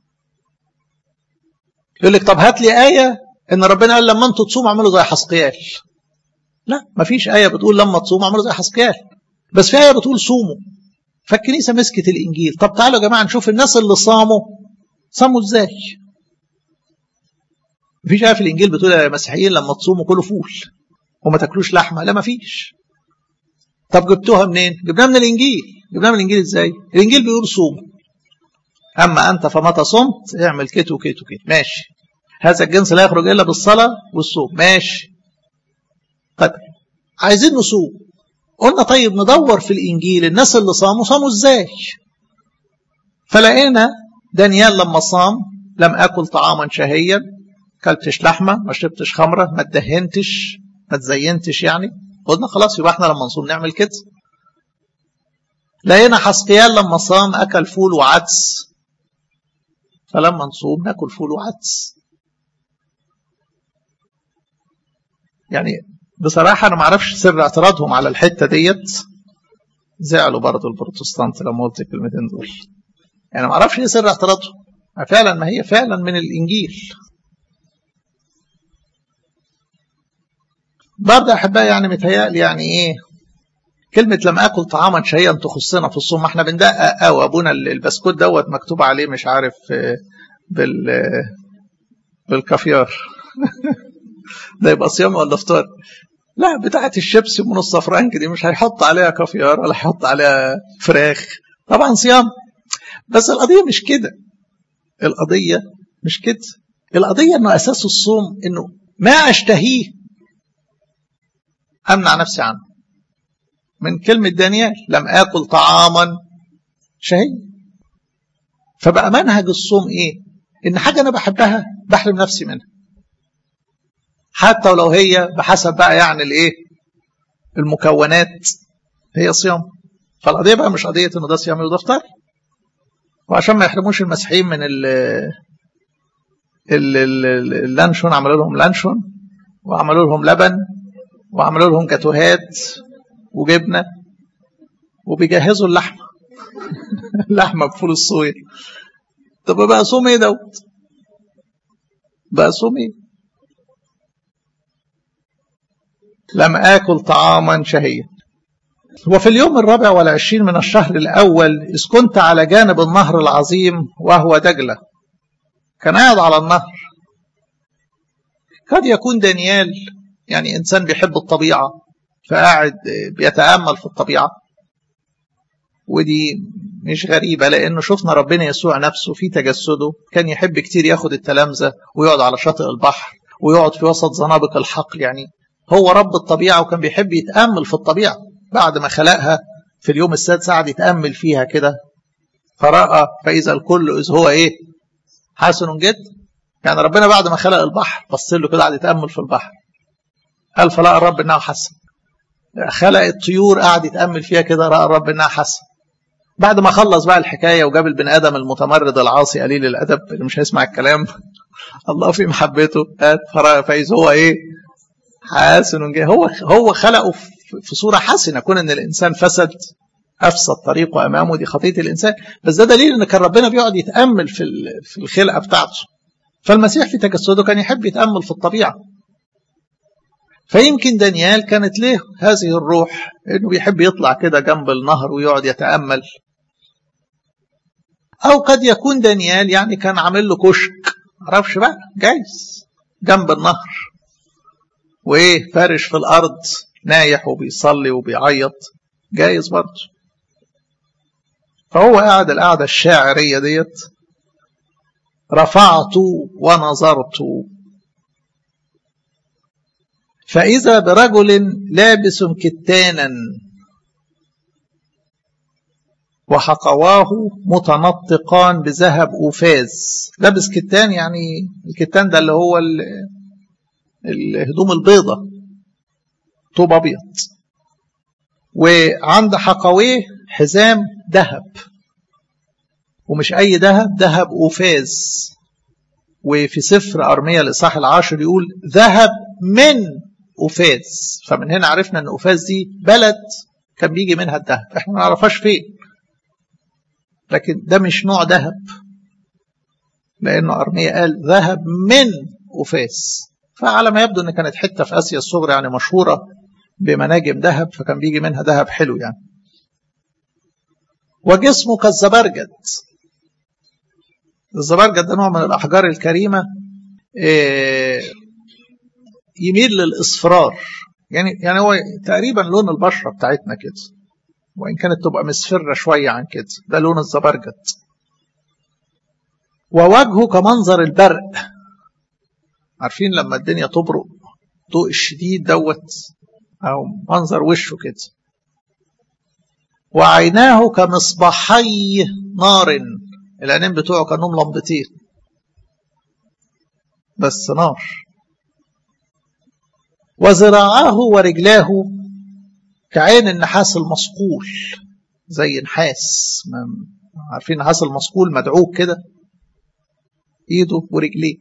يقول لك طب هات لي آية إن ربنا قال لما أنتوا تصوموا اعملوا زي حسقيال لا مفيش آية بتقول لما تصوموا اعملوا زي حسقيال بس في آية بتقول صوموا فالكنيسة مسكت الإنجيل طب تعالوا يا جماعة نشوف الناس اللي صاموا صاموا إزاي مفيش آية في الإنجيل بتقول يا مسيحيين لما تصوموا كلوا فول وما تاكلوش لحمة لا مفيش طب جبتوها منين؟ جبناها من الانجيل، جبناها من الانجيل ازاي؟ الانجيل بيقول صوم. اما انت فمتى صمت اعمل كت وكت وكت، ماشي. هذا الجنس لا يخرج الا بالصلاه والصوم، ماشي. طيب عايزين نصوم. قلنا طيب ندور في الانجيل الناس اللي صاموا صاموا ازاي؟ فلقينا دانيال لما صام لم اكل طعاما شهيا كلتش لحمه ما شربتش خمره ما اتدهنتش ما تزينتش يعني قلنا خلاص يبقى احنا لما نصوم نعمل كده لقينا حسقيال لما صام اكل فول وعدس فلما نصوم ناكل فول وعدس يعني بصراحة أنا ما أعرفش سر اعتراضهم على الحتة ديت زعلوا برضه البروتستانت لما قلت الكلمتين دول يعني ما أعرفش إيه سر اعتراضهم فعلا ما هي فعلا من الإنجيل برضه احبائي يعني متهيألي يعني ايه كلمة لم آكل طعاما شهيا تخصنا في الصوم احنا بندقق قوي ابونا البسكوت دوت مكتوب عليه مش عارف بال بالكافيار ده يبقى صيام ولا فطار لا بتاعة الشيبسي من الصفرانك دي مش هيحط عليها كافيار ولا هيحط عليها فراخ طبعا صيام بس القضية مش كده القضية مش كده القضية انه اساس الصوم انه ما اشتهيه امنع نفسي عنه من كلمة دانيال لم اكل طعاما شهي فبقى منهج الصوم ايه ان حاجة انا بحبها بحرم نفسي منها حتى ولو هي بحسب بقى يعني الايه المكونات هي صيام فالقضيه بقى مش قضيه انه ده صيام وده افطار وعشان ما يحرموش المسيحيين من ال اللانشون عملوا لهم لانشون وعملوا لهم لبن وعملوا لهم جاتوهات وجبنه وبيجهزوا اللحمه اللحمه بفول الصويا طب بقى صوم ايه دوت بقى صوم ايه لم آكل طعاما شهيا وفي اليوم الرابع والعشرين من الشهر الأول إذ كنت على جانب النهر العظيم وهو دجلة كان قاعد على النهر قد يكون دانيال يعني إنسان بيحب الطبيعة فقاعد بيتأمل في الطبيعة ودي مش غريبة لأنه شفنا ربنا يسوع نفسه في تجسده كان يحب كتير ياخد التلامذة ويقعد على شاطئ البحر ويقعد في وسط زنابق الحقل يعني هو رب الطبيعة وكان بيحب يتأمل في الطبيعة بعد ما خلقها في اليوم السادس قعد يتأمل فيها كده فرأى فإذا الكل إذ هو إيه حسن جدا يعني ربنا بعد ما خلق البحر بص له كده قعد يتأمل في البحر قال فلقى الرب إنها حسن خلق الطيور قعد يتأمل فيها كده رأى الرب إنها حسن بعد ما خلص بقى الحكاية وجاب البني آدم المتمرد العاصي قليل الأدب اللي مش هيسمع الكلام الله في محبته فإذا هو إيه حسن جدا هو هو خلقه في صوره حسنه كون ان الانسان فسد افسد طريقه امامه دي خطيه الانسان بس ده دليل ان كان ربنا بيقعد يتامل في في الخلقه بتاعته فالمسيح في تجسده كان يحب يتامل في الطبيعه فيمكن دانيال كانت له هذه الروح انه بيحب يطلع كده جنب النهر ويقعد يتامل او قد يكون دانيال يعني كان عامل له كشك معرفش بقى جايز جنب النهر وايه فارش في الارض نايح وبيصلي وبيعيط جايز برضه فهو قاعد القعدة الشاعرية ديت رفعت ونظرت فإذا برجل لابس كتانا وحقواه متنطقان بذهب أوفاز لابس كتان يعني الكتان ده اللي هو الهدوم البيضة طوب أبيض وعند حقويه حزام ذهب ومش أي ذهب ذهب أوفاز وفي سفر أرمية الإصحاح العاشر يقول ذهب من أوفاز فمن هنا عرفنا أن أوفاز دي بلد كان بيجي منها الذهب احنا ما نعرفهاش فين لكن ده مش نوع ذهب لأنه أرمية قال ذهب من أوفاز فعلى ما يبدو ان كانت حته في اسيا الصغرى يعني مشهوره بمناجم ذهب فكان بيجي منها ذهب حلو يعني وجسمه كالزبرجد الزبرجد ده نوع من الاحجار الكريمه يميل للاصفرار يعني يعني هو تقريبا لون البشره بتاعتنا كده وان كانت تبقى مصفره شويه عن كده ده لون الزبرجد ووجهه كمنظر البرق عارفين لما الدنيا تبرق ضوء الشديد دوت او منظر وشه كده وعيناه كمصباحي نار العينين بتوعه كانهم لمبتين بس نار وذراعاه ورجلاه كعين النحاس المصقول زي نحاس عارفين نحاس المصقول مدعوك كده ايده ورجليه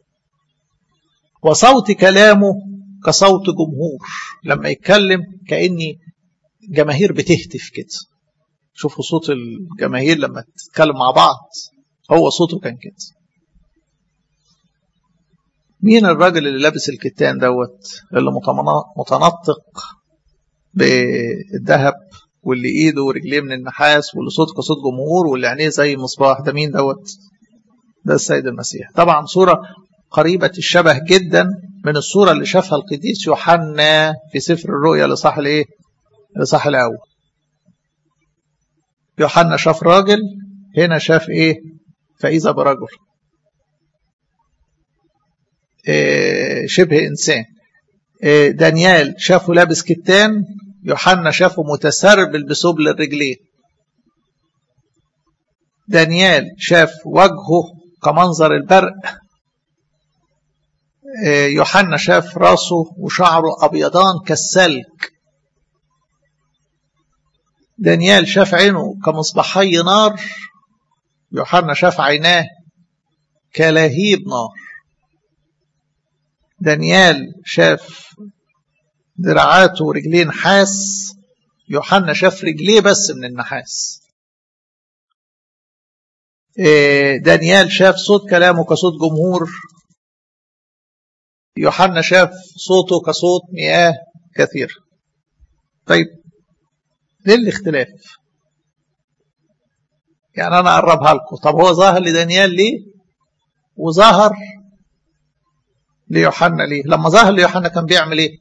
وصوت كلامه كصوت جمهور لما يتكلم كأني جماهير بتهتف كده شوفوا صوت الجماهير لما تتكلم مع بعض هو صوته كان كده مين الراجل اللي لابس الكتان دوت اللي متنطق بالذهب واللي ايده ورجليه من النحاس واللي صوته كصوت جمهور واللي عينيه زي مصباح ده مين دوت ده السيد المسيح طبعا صورة قريبة الشبه جدا من الصورة اللي شافها القديس يوحنا في سفر الرؤيا لصح الايه لصح الاول يوحنا شاف راجل هنا شاف ايه فاذا برجل إيه شبه انسان إيه دانيال شافه لابس كتان يوحنا شافه متسربل بسبل الرجلين دانيال شاف وجهه كمنظر البرق يوحنا شاف راسه وشعره أبيضان كالسلك دانيال شاف عينه كمصباحي نار يوحنا شاف عيناه كلهيب نار دانيال شاف دراعاته ورجليه نحاس يوحنا شاف رجليه بس من النحاس دانيال شاف صوت كلامه كصوت جمهور يوحنا شاف صوته كصوت مياه كثير طيب ليه الاختلاف يعني انا اقربها لكم طب هو ظاهر لدانيال ليه وظهر ليوحنا ليه لما ظهر ليوحنا كان بيعمل ايه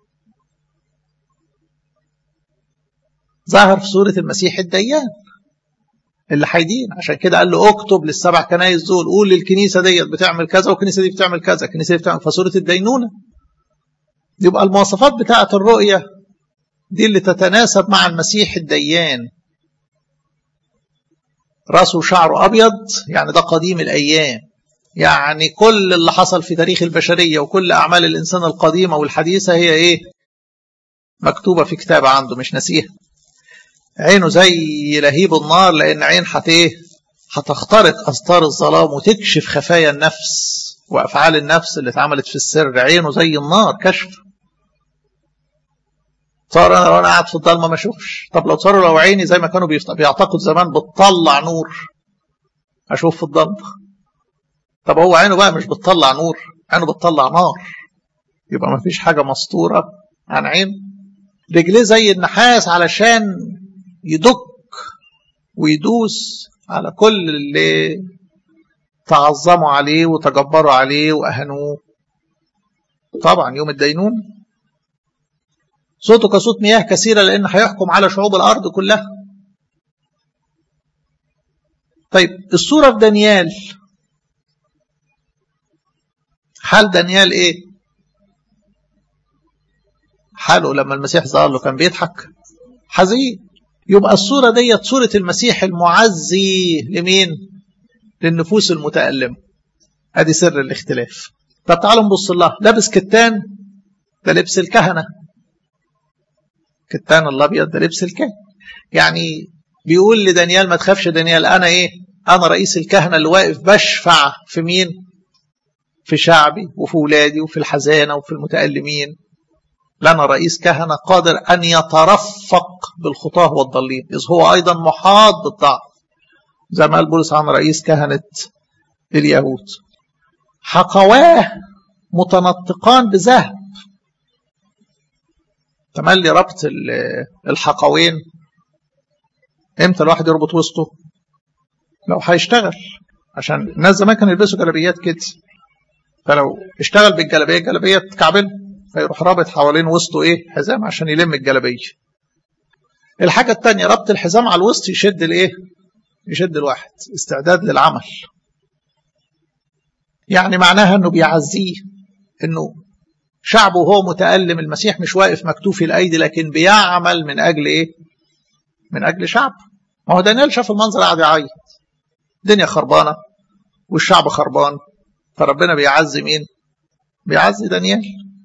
ظهر في صورة المسيح الديان اللي هيدين عشان كده قال له اكتب للسبع كنايس دول قول للكنيسه ديت بتعمل كذا والكنيسه دي بتعمل كذا الكنيسه دي بتعمل فصوره الدينونه يبقى المواصفات بتاعه الرؤيه دي اللي تتناسب مع المسيح الديان راسه وشعره ابيض يعني ده قديم الايام يعني كل اللي حصل في تاريخ البشريه وكل اعمال الانسان القديمه والحديثه هي ايه مكتوبه في كتاب عنده مش ناسيها عينه زي لهيب النار لان عين حت ايه هتخترق استار الظلام وتكشف خفايا النفس وافعال النفس اللي اتعملت في السر عينه زي النار كشف صار انا وانا قاعد في الضلمه ما اشوفش طب لو صاروا لو عيني زي ما كانوا بيعتقدوا زمان بتطلع نور اشوف في الضلمه طب هو عينه بقى مش بتطلع نور عينه بتطلع نار يبقى ما فيش حاجه مسطوره عن عين رجليه زي النحاس علشان يدك ويدوس على كل اللي تعظموا عليه وتجبروا عليه وأهنوه طبعا يوم الدينون صوته كصوت مياه كثيرة لأن هيحكم على شعوب الأرض كلها طيب الصورة في دانيال حال دانيال ايه حاله لما المسيح ظهر له كان بيضحك حزين يبقى الصورة ديت صورة المسيح المعزي لمين للنفوس المتألمة ادي سر الاختلاف طب تعالوا نبص لها لابس كتان ده لبس الكهنة كتان الابيض ده لبس الكهنة يعني بيقول لدانيال ما تخافش دانيال انا ايه انا رئيس الكهنة اللي واقف بشفع في مين في شعبي وفي ولادي وفي الحزانة وفي المتألمين لنا رئيس كهنة قادر أن يترفق بالخطاه والضالين إذ هو أيضا محاط بالضعف زي ما قال بولس عن رئيس كهنة اليهود حقواه متنطقان بذهب تملي ربط الحقوين امتى الواحد يربط وسطه لو هيشتغل عشان الناس زمان كانوا يلبسوا جلابيات كده فلو اشتغل بالجلابيه الجلابيه تكعبل فيروح رابط حوالين وسطه ايه حزام عشان يلم الجلابيه الحاجه الثانيه ربط الحزام على الوسط يشد الايه يشد الواحد استعداد للعمل يعني معناها انه بيعزيه انه شعبه وهو متألم المسيح مش واقف مكتوف الايدي لكن بيعمل من اجل ايه من اجل شعب ما هو دانيال شاف المنظر قاعد يعيط الدنيا خربانه والشعب خربان فربنا بيعزي مين بيعزي دانيال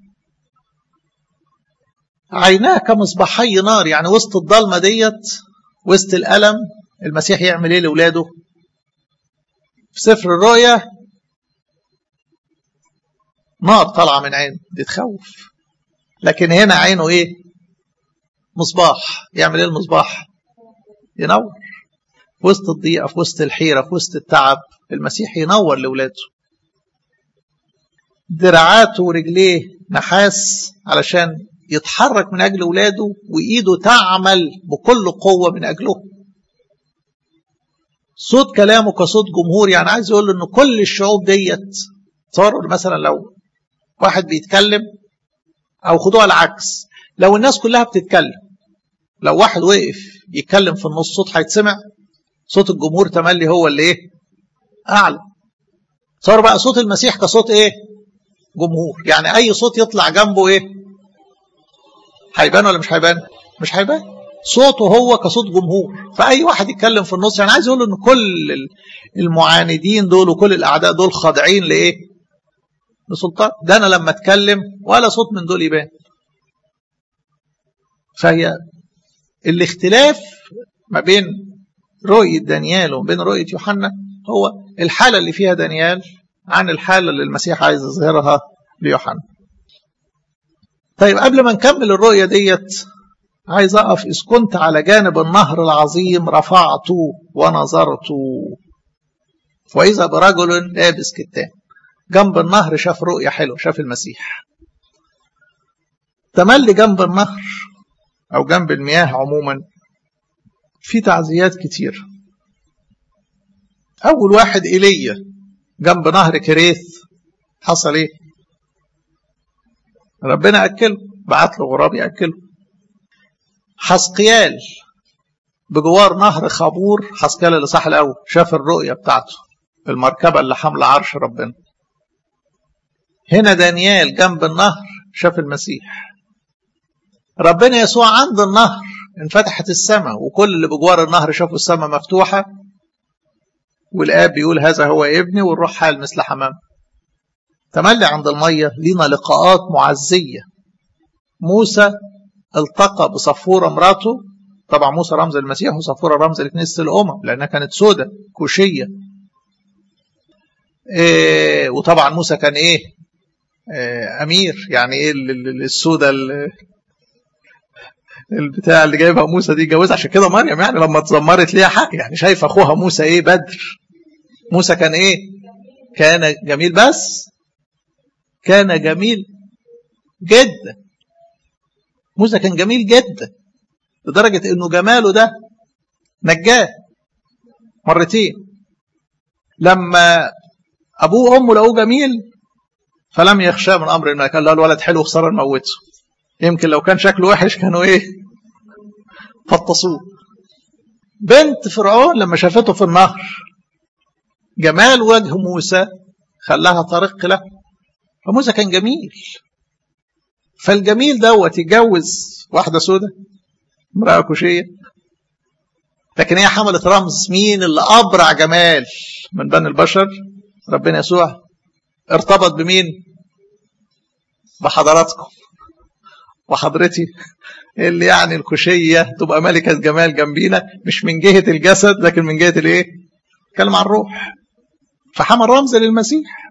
عيناه كمصباحي نار يعني وسط الضلمة ديت وسط الألم المسيح يعمل ايه لأولاده في سفر الرؤيا نار طالعة من عينه دي تخوف لكن هنا عينه ايه مصباح يعمل ايه المصباح ينور في وسط الضيقة في وسط الحيرة في وسط التعب المسيح ينور لأولاده دراعاته ورجليه نحاس علشان يتحرك من أجل أولاده وإيده تعمل بكل قوة من أجله صوت كلامه كصوت جمهور يعني عايز يقول له إن كل الشعوب ديت تصوروا مثلا لو واحد بيتكلم او خدوها العكس لو الناس كلها بتتكلم لو واحد وقف يتكلم في النص صوت هيتسمع صوت الجمهور تملي هو اللي ايه اعلى صار بقى صوت المسيح كصوت ايه جمهور يعني اي صوت يطلع جنبه ايه هيبان ولا مش هيبان مش هيبان صوته هو كصوت جمهور فاي واحد يتكلم في النص يعني عايز يقول ان كل المعاندين دول وكل الاعداء دول خاضعين لايه لسلطان ده انا لما اتكلم ولا صوت من دول يبان فهي الاختلاف ما بين رؤية دانيال وبين رؤية يوحنا هو الحالة اللي فيها دانيال عن الحالة اللي المسيح عايز يظهرها ليوحنا طيب قبل ما نكمل الرؤية ديت عايز أقف إذ كنت على جانب النهر العظيم رفعت ونظرت وإذا برجل لابس كتان جنب النهر شاف رؤية حلوة شاف المسيح تملي جنب النهر أو جنب المياه عموما في تعزيات كتير أول واحد إيليا جنب نهر كريث حصل إيه؟ ربنا أكله بعت له غراب يأكله حسقيال بجوار نهر خابور حسقيال اللي صح الأول شاف الرؤية بتاعته المركبة اللي حاملة عرش ربنا هنا دانيال جنب النهر شاف المسيح ربنا يسوع عند النهر انفتحت السماء وكل اللي بجوار النهر شافوا السماء مفتوحة والآب بيقول هذا هو ابني والروح حال مثل حمام تملي عند المية لينا لقاءات معزية موسى التقى بصفورة مراته طبعا موسى رمز المسيح وصفورة رمز لكنيسة الأمم لأنها كانت سودة كوشية إيه وطبعا موسى كان إيه, إيه أمير يعني إيه السودة البتاع اللي جايبها موسى دي جوزها عشان كده مريم يعني لما اتذمرت ليها حق يعني شايف اخوها موسى ايه بدر موسى كان ايه كان جميل بس كان جميل جدا موسى كان جميل جدا لدرجة انه جماله ده نجاه مرتين لما ابوه وامه لقوه جميل فلم يخشى من امر الملك قال له الولد حلو خساره نموته يمكن لو كان شكله وحش كانوا ايه فطسوه بنت فرعون لما شافته في النهر جمال وجه موسى خلاها طريق له فموسى كان جميل فالجميل دوت يتجوز واحده سودة امراه كوشيه لكن هي حملت رمز مين اللي ابرع جمال من بني البشر ربنا يسوع ارتبط بمين بحضراتكم وحضرتي اللي يعني الكوشية تبقى ملكة جمال جنبينا مش من جهة الجسد لكن من جهة الايه كلام عن الروح فحمل رمز للمسيح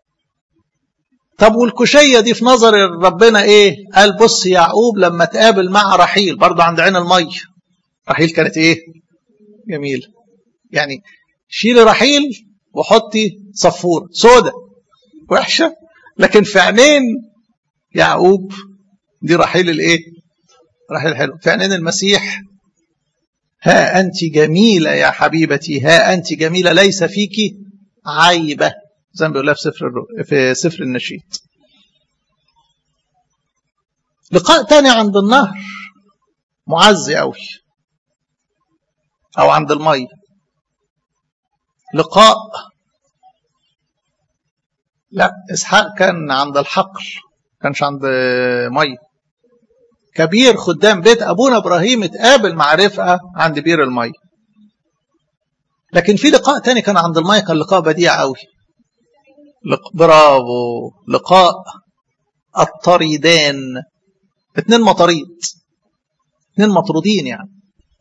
طب والكوشية دي في نظر ربنا ايه قال بص يعقوب لما تقابل مع رحيل برضه عند عين المية رحيل كانت ايه جميلة يعني شيل رحيل وحطي صفور سودة وحشة لكن في عينين يعقوب دي رحيل الايه رحيل حلو في عينين المسيح ها أنت جميلة يا حبيبتي ها أنت جميلة ليس فيك عيبة زي ما بيقولها في سفر في سفر النشيد لقاء تاني عند النهر معزي قوي أو عند المية لقاء لا إسحاق كان عند الحقل كانش عند مية كبير خدام بيت أبونا إبراهيم اتقابل مع رفقة عند بير المية لكن في لقاء تاني كان عند المية كان لقاء بديع قوي لق... برافو لقاء الطريدان اتنين مطاريد اتنين مطرودين يعني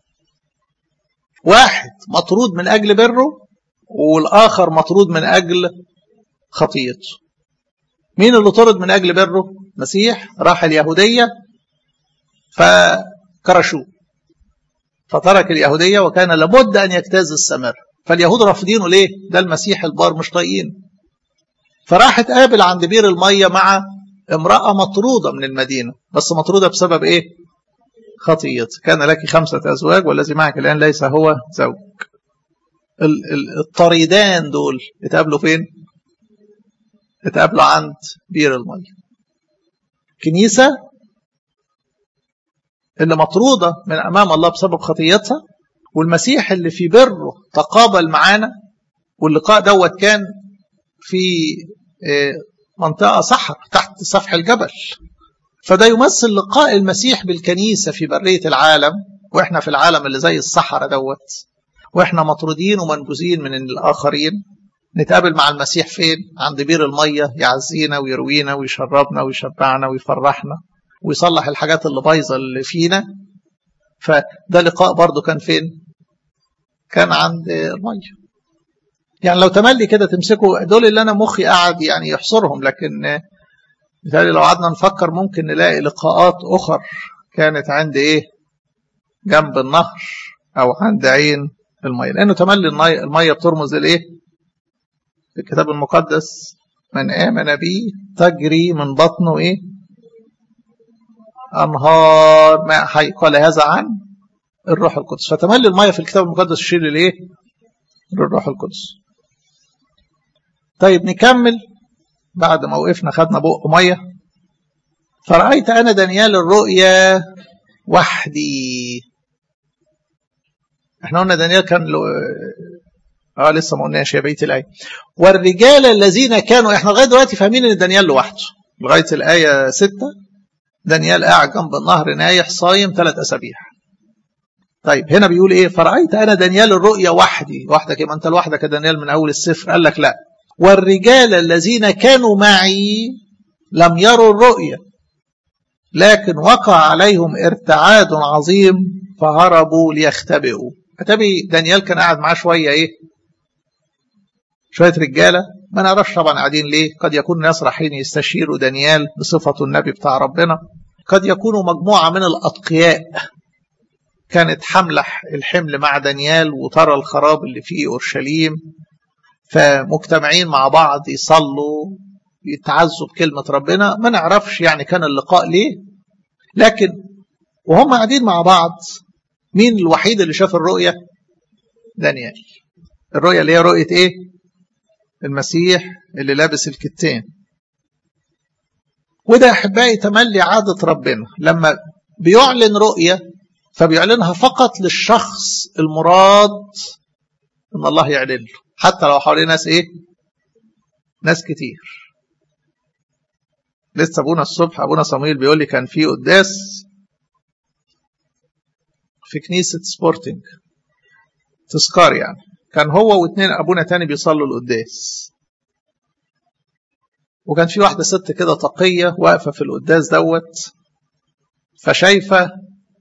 واحد مطرود من أجل بره والآخر مطرود من أجل خطيته مين اللي طرد من أجل بره مسيح راح اليهودية فكرشوه فترك اليهودية وكان لابد أن يجتاز السمر فاليهود رافضينه ليه ده المسيح البار مش طايقينه فراح اتقابل عند بير المية مع امرأة مطرودة من المدينة بس مطرودة بسبب ايه خطية كان لك خمسة أزواج والذي معك الآن ليس هو زوج الطريدان دول اتقابلوا فين اتقابلوا عند بير المية كنيسة اللي مطرودة من أمام الله بسبب خطيتها والمسيح اللي في بره تقابل معانا واللقاء دوت كان في منطقة صحراء تحت سفح الجبل فده يمثل لقاء المسيح بالكنيسة في برية العالم وإحنا في العالم اللي زي الصحراء دوت وإحنا مطرودين ومنبوذين من الآخرين نتقابل مع المسيح فين؟ عند بير المية يعزينا ويروينا ويشربنا ويشبعنا ويفرحنا ويصلح الحاجات اللي بايظة اللي فينا فده لقاء برضو كان فين؟ كان عند المية يعني لو تملي كده تمسكوا دول اللي أنا مخي قاعد يعني يحصرهم لكن بالتالي لو قعدنا نفكر ممكن نلاقي لقاءات أخر كانت عند إيه؟ جنب النهر أو عند عين المية لأنه تملي المية, المية بترمز لإيه؟ في الكتاب المقدس من آمن بي تجري من بطنه إيه؟ أنهار ماء حي قال هذا عن الروح القدس فتملي المية في الكتاب المقدس يشير لإيه؟ للروح القدس طيب نكمل بعد ما وقفنا خدنا بق ميه فرأيت أنا دانيال الرؤيا وحدي احنا قلنا دانيال كان له اه لسه ما قلناش يا بيت الآية والرجال الذين كانوا احنا لغاية دلوقتي فاهمين ان دانيال لوحده لغاية الآية ستة دانيال قاعد جنب النهر نايح صايم ثلاث أسابيع طيب هنا بيقول ايه فرأيت أنا دانيال الرؤيا وحدي وحدك ما انت لوحدك يا دانيال من أول السفر قال لك لا والرجال الذين كانوا معي لم يروا الرؤيا لكن وقع عليهم ارتعاد عظيم فهربوا ليختبئوا اتبي دانيال كان قاعد معاه شويه ايه شويه رجاله ما نعرفش طبعا قاعدين ليه قد يكون ناس رايحين يستشيروا دانيال بصفته النبي بتاع ربنا قد يكونوا مجموعه من الاتقياء كانت حمله الحمل مع دانيال وترى الخراب اللي في اورشليم فمجتمعين مع بعض يصلوا يتعزوا بكلمة ربنا ما نعرفش يعني كان اللقاء ليه لكن وهم قاعدين مع بعض مين الوحيد اللي شاف الرؤية دانيال الرؤية اللي هي رؤية ايه المسيح اللي لابس الكتان وده احبائي تملي عادة ربنا لما بيعلن رؤية فبيعلنها فقط للشخص المراد ان الله يعلن له حتى لو حواليه ناس ايه ناس كتير لسه ابونا الصبح ابونا صمويل بيقول لي كان في قداس في كنيسة سبورتنج تذكار يعني كان هو واثنين ابونا تاني بيصلوا القداس وكان في واحدة ست كده تقية واقفة في القداس دوت فشايفة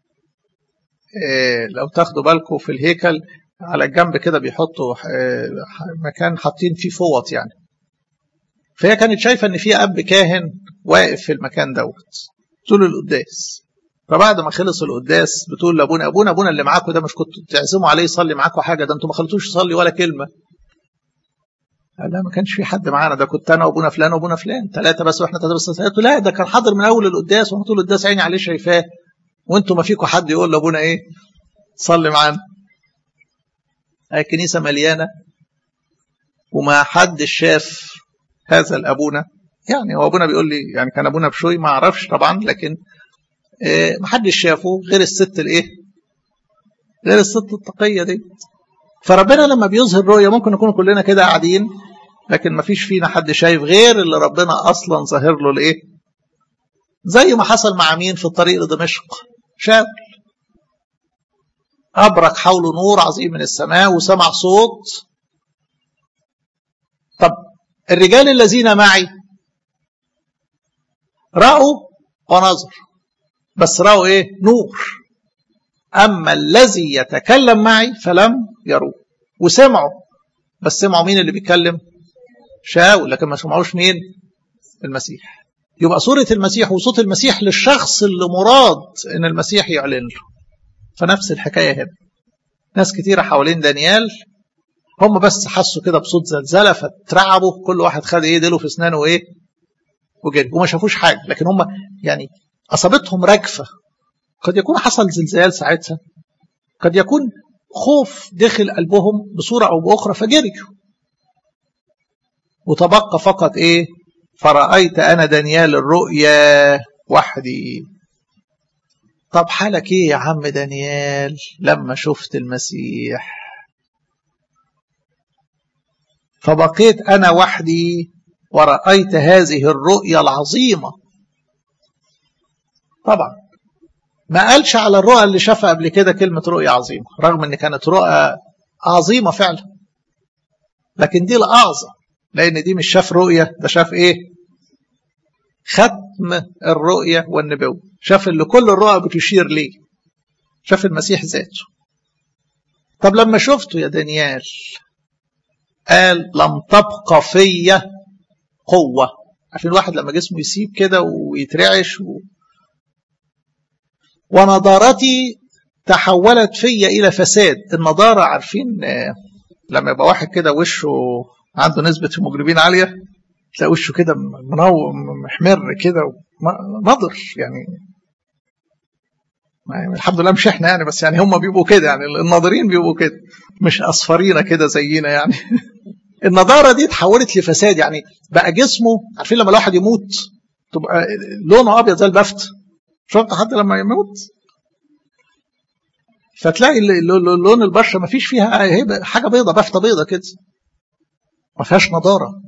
إيه لو تاخدوا بالكم في الهيكل على الجنب كده بيحطوا مكان حاطين فيه فوط يعني فهي كانت شايفة ان في اب كاهن واقف في المكان دوت طول القداس فبعد ما خلص القداس بتقول لابونا ابونا ابونا اللي معاكم ده مش كنتوا تعزموا عليه يصلي معاكم حاجه ده انتوا ما خليتوش يصلي ولا كلمه قال لا ما كانش في حد معانا ده كنت انا وابونا فلان وابونا فلان ثلاثه بس واحنا ثلاثه بس قالت لا ده كان حاضر من اول القداس وانا طول القداس عيني عليه شايفاه وانتوا ما فيكم حد يقول لابونا ايه صلي معانا الكنيسة مليانة وما حد شاف هذا الأبونا يعني هو أبونا بيقول لي يعني كان أبونا بشوي ما أعرفش طبعا لكن إيه ما حدش شافه غير الست الإيه غير الست التقية دي فربنا لما بيظهر رؤية ممكن نكون كلنا كده قاعدين لكن ما فيش فينا حد شايف غير اللي ربنا أصلا ظاهر له الإيه زي ما حصل مع مين في الطريق لدمشق شاول أبرك حوله نور عظيم من السماء وسمع صوت طب الرجال الذين معي رأوا ونظر بس رأوا إيه نور أما الذي يتكلم معي فلم يروا وسمعوا بس سمعوا مين اللي بيتكلم شاول لكن ما سمعوش مين المسيح يبقى صورة المسيح وصوت المسيح للشخص اللي مراد ان المسيح يعلن له فنفس الحكاية هنا ناس كتيرة حوالين دانيال هم بس حسوا كده بصوت زلزلة فترعبوا كل واحد خد ايه ديله في اسنانه وايه وجري وما شافوش حاجة لكن هم يعني أصابتهم رجفة قد يكون حصل زلزال ساعتها قد يكون خوف دخل قلبهم بصورة أو بأخرى فجريوا وتبقى فقط إيه فرأيت أنا دانيال الرؤيا وحدي طب حالك ايه يا عم دانيال لما شفت المسيح فبقيت أنا وحدي ورأيت هذه الرؤيا العظيمة طبعا ما قالش على الرؤى اللي شافها قبل كده كلمة رؤيا عظيمة رغم ان كانت رؤى عظيمة فعلا لكن دي الأعظم لأن دي مش شاف رؤية ده شاف إيه ختم الرؤية والنبوة شاف اللي كل الرؤى بتشير ليه شاف المسيح ذاته طب لما شفته يا دانيال قال لم تبقى فيا قوة عشان الواحد لما جسمه يسيب كده ويترعش و... ونضارتي تحولت فيا إلى فساد النضارة عارفين لما يبقى واحد كده وشه عنده نسبة هيموجلوبين عالية تلاقي وشه كده منور محمر كده نضر يعني الحمد لله مش احنا يعني بس يعني هم بيبقوا كده يعني الناظرين بيبقوا كده مش اصفرينا كده زينا يعني النضاره دي اتحولت لفساد يعني بقى جسمه عارفين لما الواحد يموت تبقى لونه ابيض زي البفت شفت حد لما يموت فتلاقي لون البشره ما فيش فيها حاجه بيضه بفته بيضه كده ما فيهاش نضاره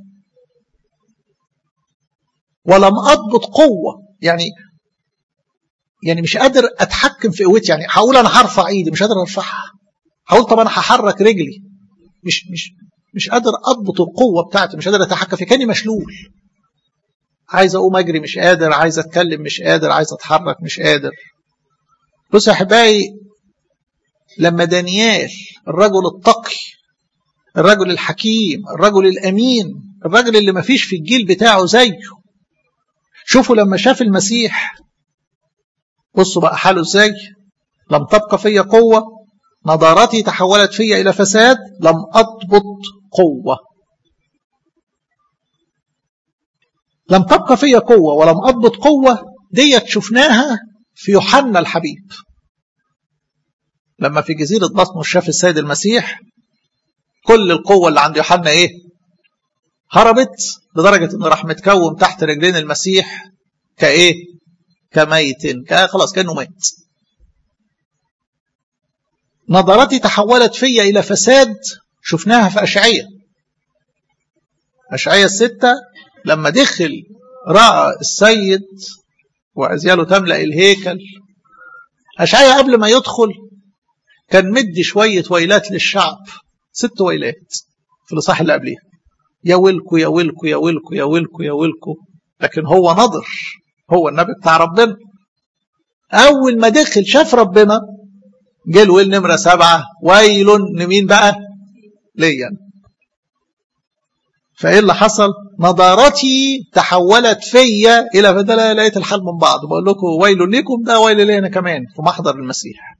ولم اضبط قوه يعني يعني مش قادر اتحكم في قوتي يعني هقول انا هرفع ايدي مش قادر ارفعها هقول طب انا هحرك رجلي مش مش مش قادر اضبط القوه بتاعتي مش قادر اتحكم في كاني مشلول عايز اقوم اجري مش قادر عايز اتكلم مش قادر عايز اتحرك مش قادر بص يا احبائي لما دانيال الرجل التقي الرجل الحكيم الرجل الامين الرجل اللي ما فيش في الجيل بتاعه زيه شوفوا لما شاف المسيح بصوا بقى حاله ازاي لم تبقى فيا قوة نضارتي تحولت فيا إلى فساد لم أضبط قوة لم تبقى فيا قوة ولم أضبط قوة ديت شفناها في يوحنا الحبيب لما في جزيرة بطمس شاف السيد المسيح كل القوة اللي عند يوحنا ايه هربت لدرجة انه راح متكوم تحت رجلين المسيح كايه كميت خلاص كأنه ميت نظرتي تحولت فيا إلى فساد شفناها في أشعية أشعية الستة لما دخل رأى السيد وأزياله تملأ الهيكل أشعية قبل ما يدخل كان مدي شوية ويلات للشعب ست ويلات في الإصحاح اللي قبليها يا ويلكو يا ويلكو يا ويلكو يا ويلكو يا ويلكو لكن هو نظر هو النبي بتاع ربنا أول ما دخل شاف ربنا جه الويل نمرة سبعة ويل لمين بقى؟ ليا فإيه اللي حصل؟ نضارتي تحولت فيا إلى فده لقيت الحال من بعض بقول لكم ويل لكم ده ويل لي أنا كمان في محضر المسيح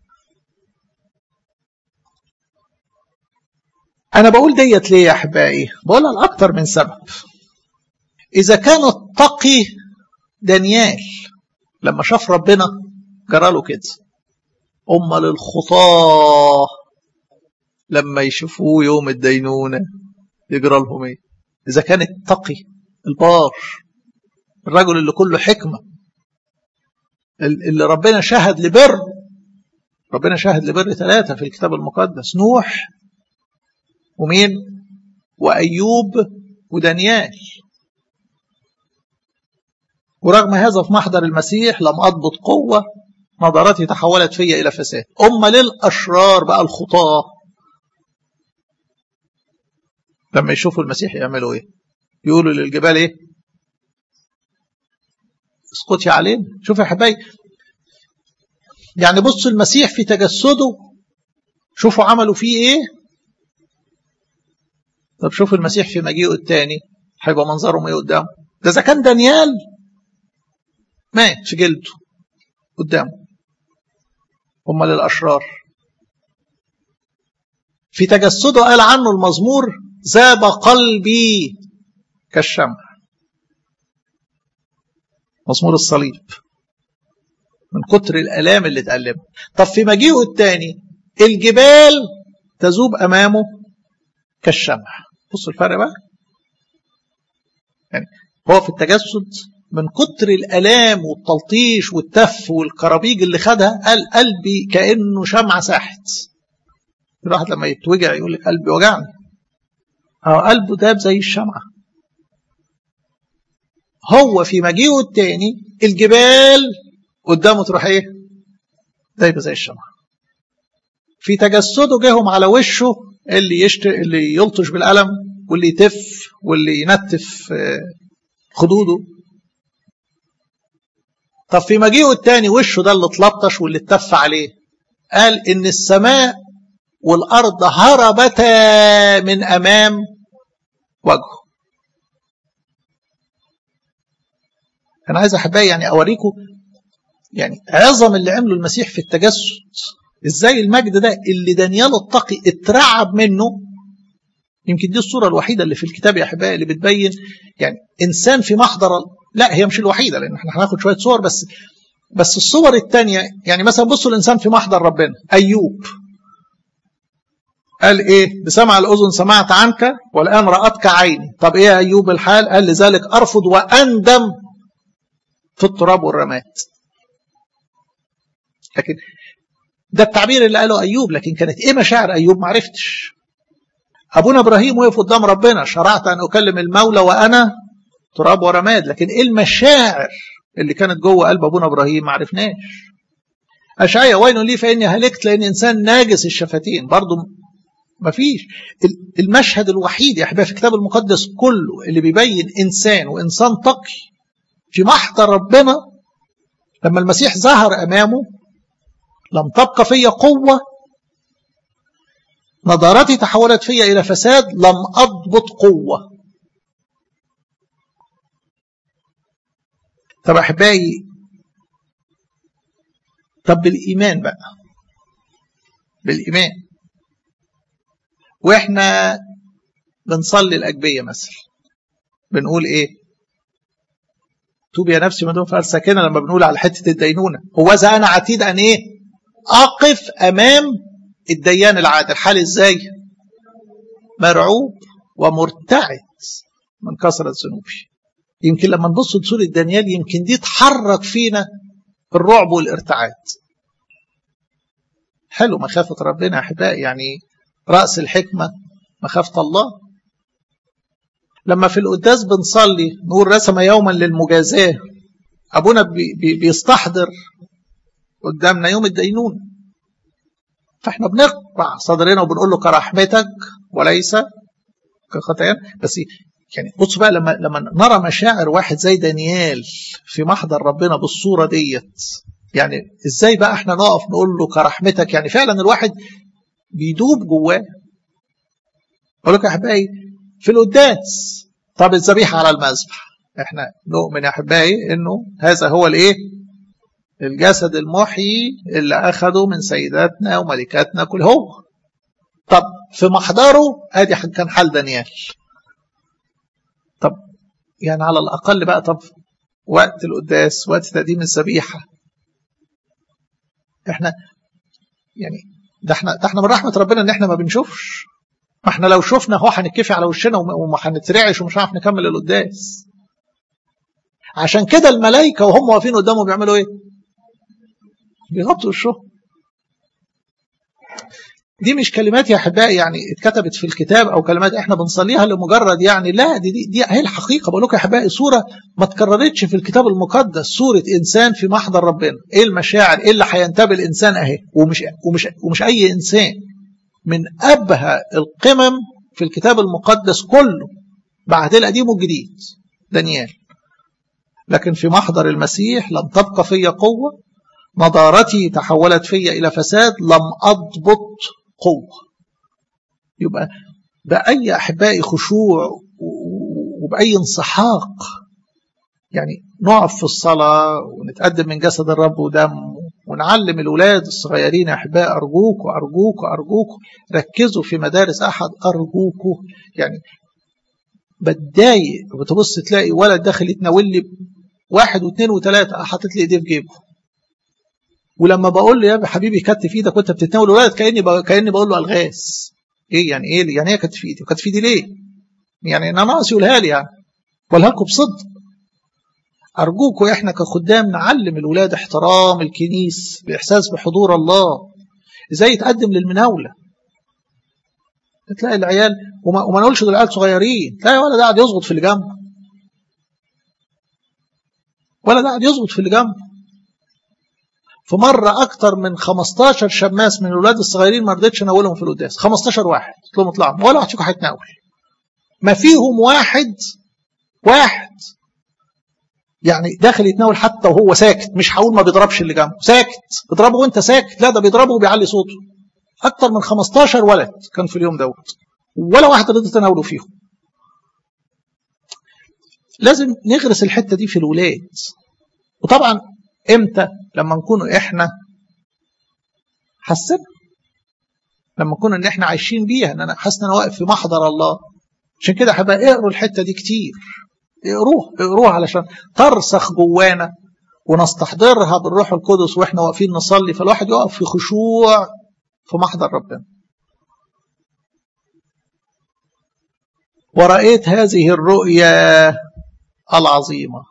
أنا بقول ديت ليه يا أحبائي؟ بقولها لأكتر من سبب إذا كان التقي دانيال لما شاف ربنا جرى له كده أمال الخطاة لما يشوفوه يوم الدينونة يجرى لهم ايه إذا كان التقي البار الرجل اللي كله حكمة اللي ربنا شهد لبر ربنا شهد لبر ثلاثة في الكتاب المقدس نوح ومين وأيوب ودانيال ورغم هذا في محضر المسيح لم أضبط قوة نظرتي تحولت فيا إلى فساد أما للأشرار بقى الخطاة لما يشوفوا المسيح يعملوا إيه يقولوا للجبال إيه اسقطي علينا شوف يا حبايبي يعني بصوا المسيح في تجسده شوفوا عملوا فيه ايه طب شوفوا المسيح في مجيئه الثاني هيبقى منظرهم ايه قدامه ده اذا كان دانيال مات في جلده قدامه هم للأشرار في تجسده قال عنه المزمور ذاب قلبي كالشمع مزمور الصليب من كتر الآلام اللي اتألمها طب في مجيئه الثاني الجبال تذوب أمامه كالشمع بصوا الفرق بقى يعني هو في التجسد من كتر الالام والتلطيش والتف والكرابيج اللي خدها قال قلبي كانه شمعه ساحت الواحد لما يتوجع يقول لك قلبي وجعني اه قلبه داب زي الشمعه هو في مجيئه التاني الجبال قدامه تروح ايه دايبه زي الشمعه في تجسده جاهم على وشه اللي يشت... اللي يلطش بالقلم واللي يتف واللي ينتف خدوده طب في مجيئه التاني وشه ده اللي اتلطش واللي اتف عليه قال ان السماء والارض هربتا من امام وجهه انا عايز احبائي يعني اوريكم يعني عظم اللي عمله المسيح في التجسد ازاي المجد ده اللي دانيال التقي اترعب منه يمكن دي الصوره الوحيده اللي في الكتاب يا احبائي اللي بتبين يعني انسان في محضر لا هي مش الوحيده لان احنا هناخد شويه صور بس بس الصور الثانيه يعني مثلا بصوا الانسان في محضر ربنا ايوب قال ايه بسمع الاذن سمعت عنك والان راتك عيني طب ايه ايوب الحال قال لذلك ارفض واندم في التراب والرماد لكن ده التعبير اللي قاله ايوب لكن كانت ايه مشاعر ايوب ما عرفتش ابونا ابراهيم وقف قدام ربنا شرعت ان اكلم المولى وانا تراب ورماد لكن ايه المشاعر اللي كانت جوه قلب ابونا ابراهيم ما عرفناش اشعيا وين لي فاني هلكت لان انسان ناجس الشفتين برضه ما فيش المشهد الوحيد يا احبابي في الكتاب المقدس كله اللي بيبين انسان وانسان تقي في محضر ربنا لما المسيح ظهر امامه لم تبقى في قوه نظرتي تحولت في الى فساد لم اضبط قوه طب احبائي طب بالايمان بقى بالايمان واحنا بنصلي الاجبيه مثلا بنقول ايه توب يا نفسي من دون فعل ساكنه لما بنقول على حته الدينونه هو اذا انا عتيد ان ايه اقف امام الديان العادل حال ازاي مرعوب ومرتعد من كثره ذنوبي يمكن لما نبص لسوره دانيال يمكن دي تحرك فينا الرعب والارتعاد حلو مخافه ربنا يا احبائي يعني راس الحكمه مخافه الله لما في القداس بنصلي نقول رسم يوما للمجازاه ابونا بي بي بيستحضر قدامنا يوم الدينون فاحنا بنقطع صدرنا وبنقول له كرحمتك وليس كخطايا بس يعني بص بقى لما لما نرى مشاعر واحد زي دانيال في محضر ربنا بالصوره ديت يعني ازاي بقى احنا نقف نقول له كرحمتك يعني فعلا الواحد بيدوب جواه اقول لك يا احبائي في القداس طب الذبيحه على المذبح احنا نؤمن يا احبائي انه هذا هو الايه الجسد المحيي اللي اخده من سيداتنا وملكاتنا كل هو طب في محضره ادي كان حال دانيال طب يعني على الاقل بقى طب وقت القداس وقت تقديم الذبيحه احنا يعني ده احنا ده احنا من رحمه ربنا ان احنا ما بنشوفش ما احنا لو شفنا هو هنتكفي على وشنا وما هنترعش ومش هنعرف نكمل القداس عشان كده الملائكه وهم واقفين قدامه بيعملوا ايه؟ بيغطوا وشهم دي مش كلمات يا احبائي يعني اتكتبت في الكتاب او كلمات احنا بنصليها لمجرد يعني لا دي دي, دي هي الحقيقه بقول لكم يا احبائي صوره ما اتكررتش في الكتاب المقدس صوره انسان في محضر ربنا ايه المشاعر ايه اللي هينتابه الانسان اهي ومش ومش ومش اي انسان من ابهى القمم في الكتاب المقدس كله بعد القديم والجديد دانيال لكن في محضر المسيح لم تبقى في قوه نضارتي تحولت في الى فساد لم اضبط قوة يبقى بأي أحبائي خشوع وبأي انسحاق يعني نقف في الصلاة ونتقدم من جسد الرب ودم ونعلم الأولاد الصغيرين يا أحبائي أرجوكوا أرجوكوا أرجوكوا ركزوا في مدارس أحد أرجوكوا يعني بتضايق وتبص تلاقي ولد داخل يتناول لي واحد واثنين وثلاثة حاطط لي ايديه في جيبه ولما بقول له يا حبيبي كتف ايدك وانت بتتناول الولد كاني بقول كاني بقول له الغاز ايه يعني ايه يعني ايه كتف ايدي كتف ايدي ليه يعني انا ناقص يقولها لي يعني ولا لكم بصدق أرجوكم إحنا كخدام نعلم الولاد احترام الكنيس بإحساس بحضور الله إزاي يتقدم للمناولة تلاقي العيال وما, وما نقولش دول عيال صغيرين تلاقي ولا ده قاعد يظبط في اللي جنبه ولا ده قاعد يظبط في اللي جنبه في مرة أكتر من 15 شماس من الولاد الصغيرين ما رضيتش أناولهم في القداس 15 واحد قلت لهم اطلعوا ولا واحد فيكم هيتناول ما فيهم واحد واحد يعني داخل يتناول حتى وهو ساكت مش هقول ما بيضربش اللي جنبه ساكت اضربه وانت ساكت لا ده بيضربه وبيعلي صوته اكتر من 15 ولد كان في اليوم دوت ولا واحد رضي تناوله فيهم لازم نغرس الحته دي في الولاد وطبعا امتى لما نكون احنا حسنا لما نكون ان احنا عايشين بيها ان انا حاسس ان انا واقف في محضر الله عشان كده هبقى اقروا الحته دي كتير اقروه اقروه علشان ترسخ جوانا ونستحضرها بالروح القدس واحنا واقفين نصلي فالواحد يقف في خشوع في محضر ربنا ورأيت هذه الرؤيا العظيمة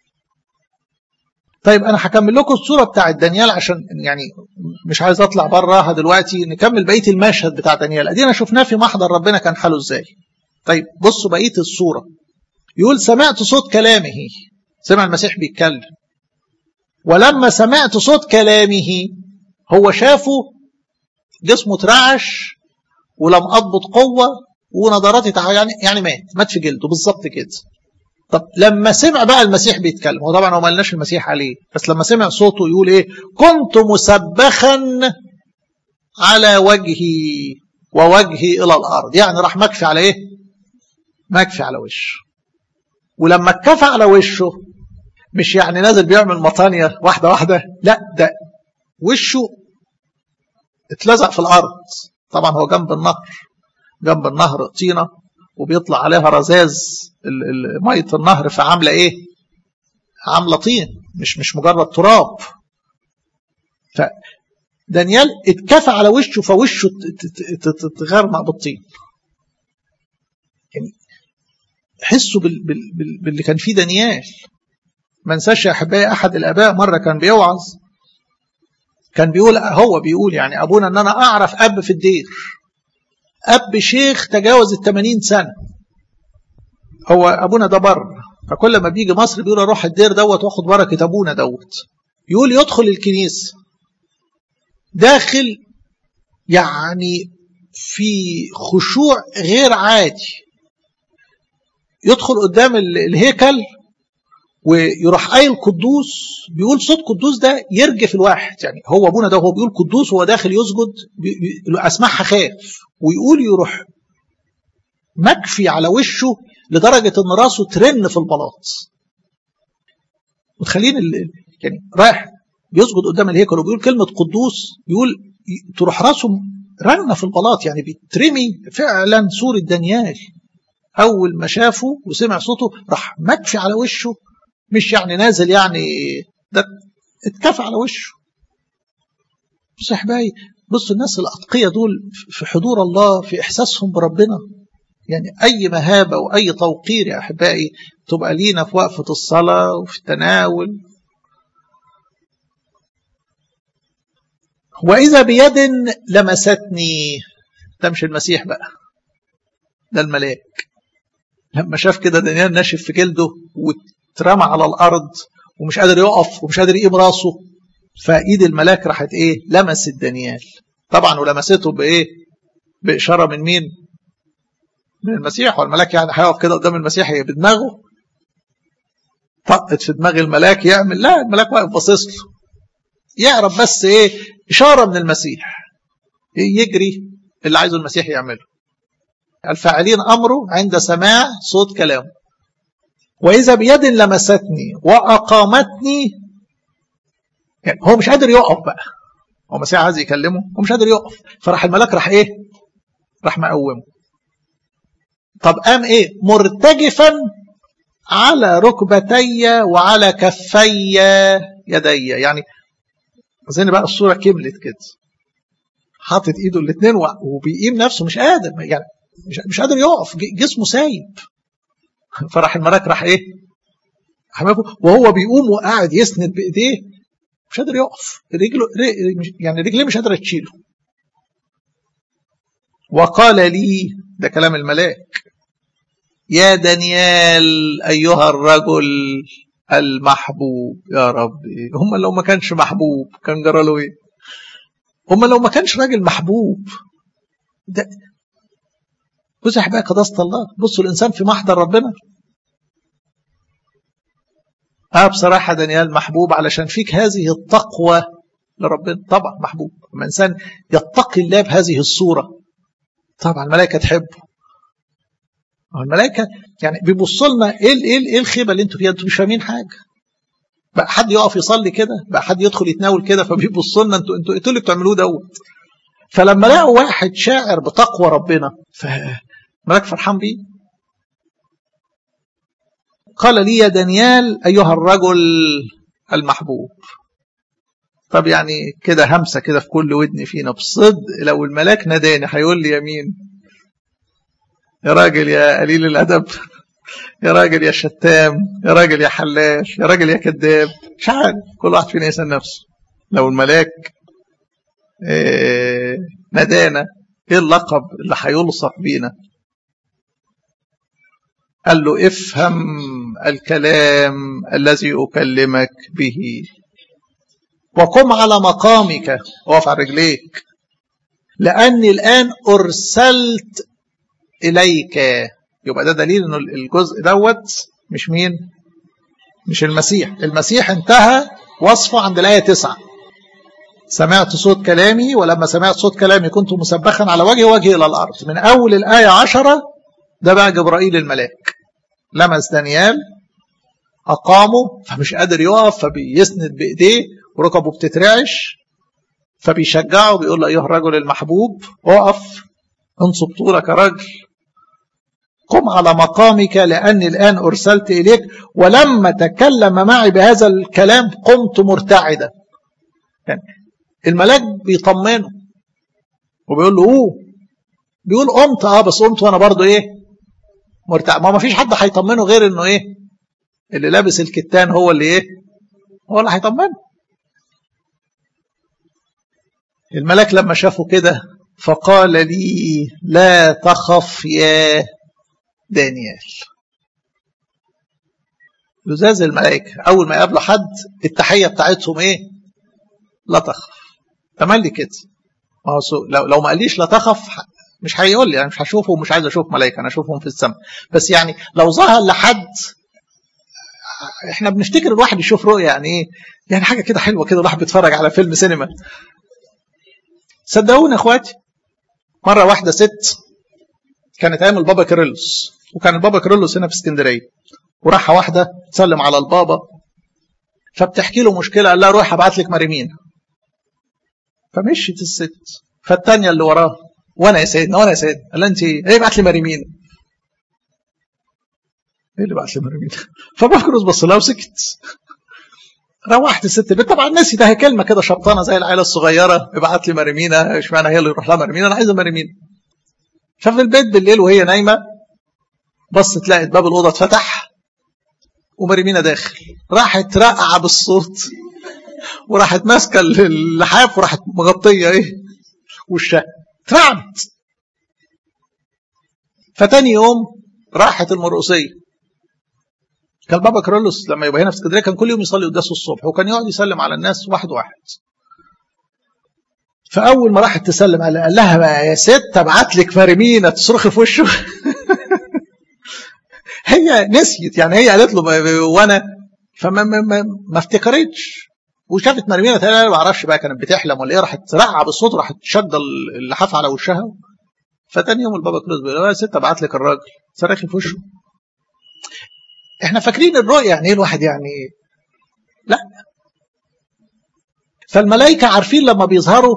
طيب أنا هكمل لكم الصورة بتاعت دانيال عشان يعني مش عايز أطلع براها دلوقتي نكمل بقية المشهد بتاع دانيال أدينا شفناه في محضر ربنا كان حاله إزاي طيب بصوا بقية الصورة يقول سمعت صوت كلامه سمع المسيح بيتكلم ولما سمعت صوت كلامه هو شافه جسمه اترعش ولم أضبط قوة ونظراتي يعني يعني مات مات في جلده بالظبط كده طب لما سمع بقى المسيح بيتكلم هو طبعا هو ما قالناش المسيح عليه بس لما سمع صوته يقول ايه كنت مسبخا على وجهي ووجهي الى الارض يعني راح مكفي على ايه مكفي على وشه ولما اتكفى على وشه مش يعني نازل بيعمل مطانية واحدة واحدة لا ده وشه اتلزق في الأرض طبعا هو جنب النهر جنب النهر طينة وبيطلع عليها رذاذ مية النهر فعاملة ايه عاملة طين مش مش مجرد تراب فدانيال اتكفى على وشه فوشه تغرمق بالطين يعني حسوا بال بال بال باللي كان فيه دانيال ما انساش يا احبائي احد الاباء مره كان بيوعظ كان بيقول هو بيقول يعني ابونا ان انا اعرف اب في الدير اب شيخ تجاوز ال 80 سنه هو ابونا ده بره فكل ما بيجي مصر بيقول اروح الدير دوت واخد بركه ابونا دوت يقول يدخل الكنيسه داخل يعني في خشوع غير عادي يدخل قدام الهيكل ويروح قايل قدوس بيقول صوت قدوس ده يرجف الواحد يعني هو ابونا ده هو بيقول قدوس وهو داخل يسجد اسمعها خاف ويقول يروح مكفي على وشه لدرجه ان راسه ترن في البلاط متخيلين يعني رايح بيسجد قدام الهيكل وبيقول كلمه قدوس بيقول تروح راسه رنه في البلاط يعني بيترمي فعلا صوره دانيال أول ما شافه وسمع صوته راح مكفي على وشه مش يعني نازل يعني ده اتكفى على وشه بص يا حبايبي بصوا الناس الأتقية دول في حضور الله في إحساسهم بربنا يعني أي مهابة وأي توقير يا أحبائي تبقى لينا في وقفة الصلاة وفي التناول وإذا بيد لمستني ده مش المسيح بقى ده الملاك لما شاف كده دانيال ناشف في جلده واترمى على الارض ومش قادر يقف ومش قادر يقيم راسه فايد الملاك راحت ايه لمست دانيال طبعا ولمسته بايه باشاره من مين من المسيح والملاك يعني هيقف كده قدام المسيح بدماغه طقت في دماغ الملاك يعمل لا الملاك واقف باصص له يعرف بس ايه اشاره من المسيح يجري اللي عايزه المسيح يعمله الفاعلين أمره عند سماع صوت كلامه وإذا بيد لمستني وأقامتني يعني هو مش قادر يقف بقى هو مسيح عايز يكلمه هو مش قادر يقف فراح الملاك راح ايه راح مقومه طب قام ايه مرتجفا على ركبتي وعلى كفي يدي يعني اظن بقى الصوره كملت كده حاطط ايده الاثنين وبيقيم نفسه مش قادر يعني مش, مش قادر يقف جسمه سايب فراح الملاك راح ايه وهو بيقوم وقاعد يسند بايديه مش قادر يقف رجله يعني رجليه مش قادره تشيله وقال لي ده كلام الملاك يا دانيال ايها الرجل المحبوب يا ربي هم لو ما كانش محبوب كان جرى له ايه هم لو ما كانش راجل محبوب ده بص يا احبائي قداسه الله بصوا الانسان في محضر ربنا اه بصراحه دانيال محبوب علشان فيك هذه التقوى لربنا طبعا محبوب لما انسان يتقي الله بهذه الصوره طبعا الملائكه تحبه الملائكه يعني بيبصوا لنا ايه ايه ايه الخيبه اللي انتوا فيها انتوا مش فاهمين حاجه بقى حد يقف يصلي كده بقى حد يدخل يتناول كده فبيبصوا لنا انتوا انتوا ايه اللي بتعملوه دوت فلما لقوا واحد شاعر بتقوى ربنا فملاك فرحان بيه قال لي يا دانيال ايها الرجل المحبوب طب يعني كده همسه كده في كل ودن فينا بصدق لو الملاك ناداني هيقول لي يمين يا راجل يا قليل الادب يا راجل يا شتام يا راجل يا حلاش يا راجل يا كذاب مش عارف كل واحد فينا يسال نفسه لو الملاك إيه نادانا ايه اللقب اللي هيلصق بينا قال له افهم الكلام الذي اكلمك به وقم على مقامك وقف على رجليك لاني الان ارسلت اليك يبقى ده دليل انه الجزء دوت مش مين مش المسيح المسيح انتهى وصفه عند الايه 9 سمعت صوت كلامي ولما سمعت صوت كلامي كنت مسبخا على وجهي وجهي الى الارض من اول الايه 10 ده بقى جبرائيل الملاك لمس دانيال اقامه فمش قادر يقف فبيسند بايديه وركبه بتترعش فبيشجعه بيقول له ايها الرجل المحبوب اقف انصب طولك يا راجل قم على مقامك لأني الآن أرسلت إليك ولما تكلم معي بهذا الكلام قمت مرتعدا يعني الملاك بيطمنه وبيقول له اوه بيقول قمت اه بس قمت وانا برضو ايه مرتعد ما ما فيش حد هيطمنه غير انه ايه اللي لابس الكتان هو اللي ايه هو اللي هيطمنه الملاك لما شافه كده فقال لي لا تخف يا دانيال لزاز الملائكة أول ما يقابلوا حد التحية بتاعتهم إيه؟ لا تخف تملي كده ما هو لو لو ما قاليش لا تخف مش هيقول لي انا مش هشوفه ومش عايز اشوف ملائكه انا اشوفهم في السماء بس يعني لو ظهر لحد احنا بنفتكر الواحد يشوف رؤيه يعني ايه يعني حاجه كده حلوه كده الواحد بيتفرج على فيلم سينما صدقوني يا اخواتي مره واحده ست كانت ايام البابا كيرلس وكان البابا كيرلس هنا في اسكندريه وراح واحده تسلم على البابا فبتحكي له مشكله قال لها روح ابعت لك مريمين فمشيت الست فالتانية اللي وراه وانا يا سيدنا وانا يا سيدنا قال انت ايه بعت لي مريمين ايه اللي بعت لي مريمين فبكرز بص لها وسكت روحت الست البيت طبعا نسي ده كلمه كده شبطانه زي العيله الصغيره ابعت لي مريمينه اشمعنى هي اللي يروح لها مريمينه انا عايزه مريمينه ففي البيت بالليل وهي نايمه بصت لقت باب الاوضه اتفتح ومريمينه داخل راحت رقعه بالصوت وراحت ماسكه اللحاف وراحت مغطيه ايه وشها اترعبت فتاني يوم راحت المرقصيه كان بابا كرولوس لما يبقى هنا في اسكندريه كان كل يوم يصلي قداسه الصبح وكان يقعد يسلم على الناس واحد واحد فاول ما راحت تسلم على قال لها بقى يا ست ابعت لك مريمينه تصرخي في وشه هي نسيت يعني هي قالت له وانا فما ما, ما, ما افتكرتش وشافت مرمينه تاني ما اعرفش بقى كانت بتحلم ولا ايه راحت ترعب بالصوت راحت شد اللحاف على وشها فتاني يوم البابا كلوز بيقول يا ست ابعت لك الراجل صرخي في وشه احنا فاكرين الرؤيا يعني ايه الواحد يعني لا فالملائكه عارفين لما بيظهروا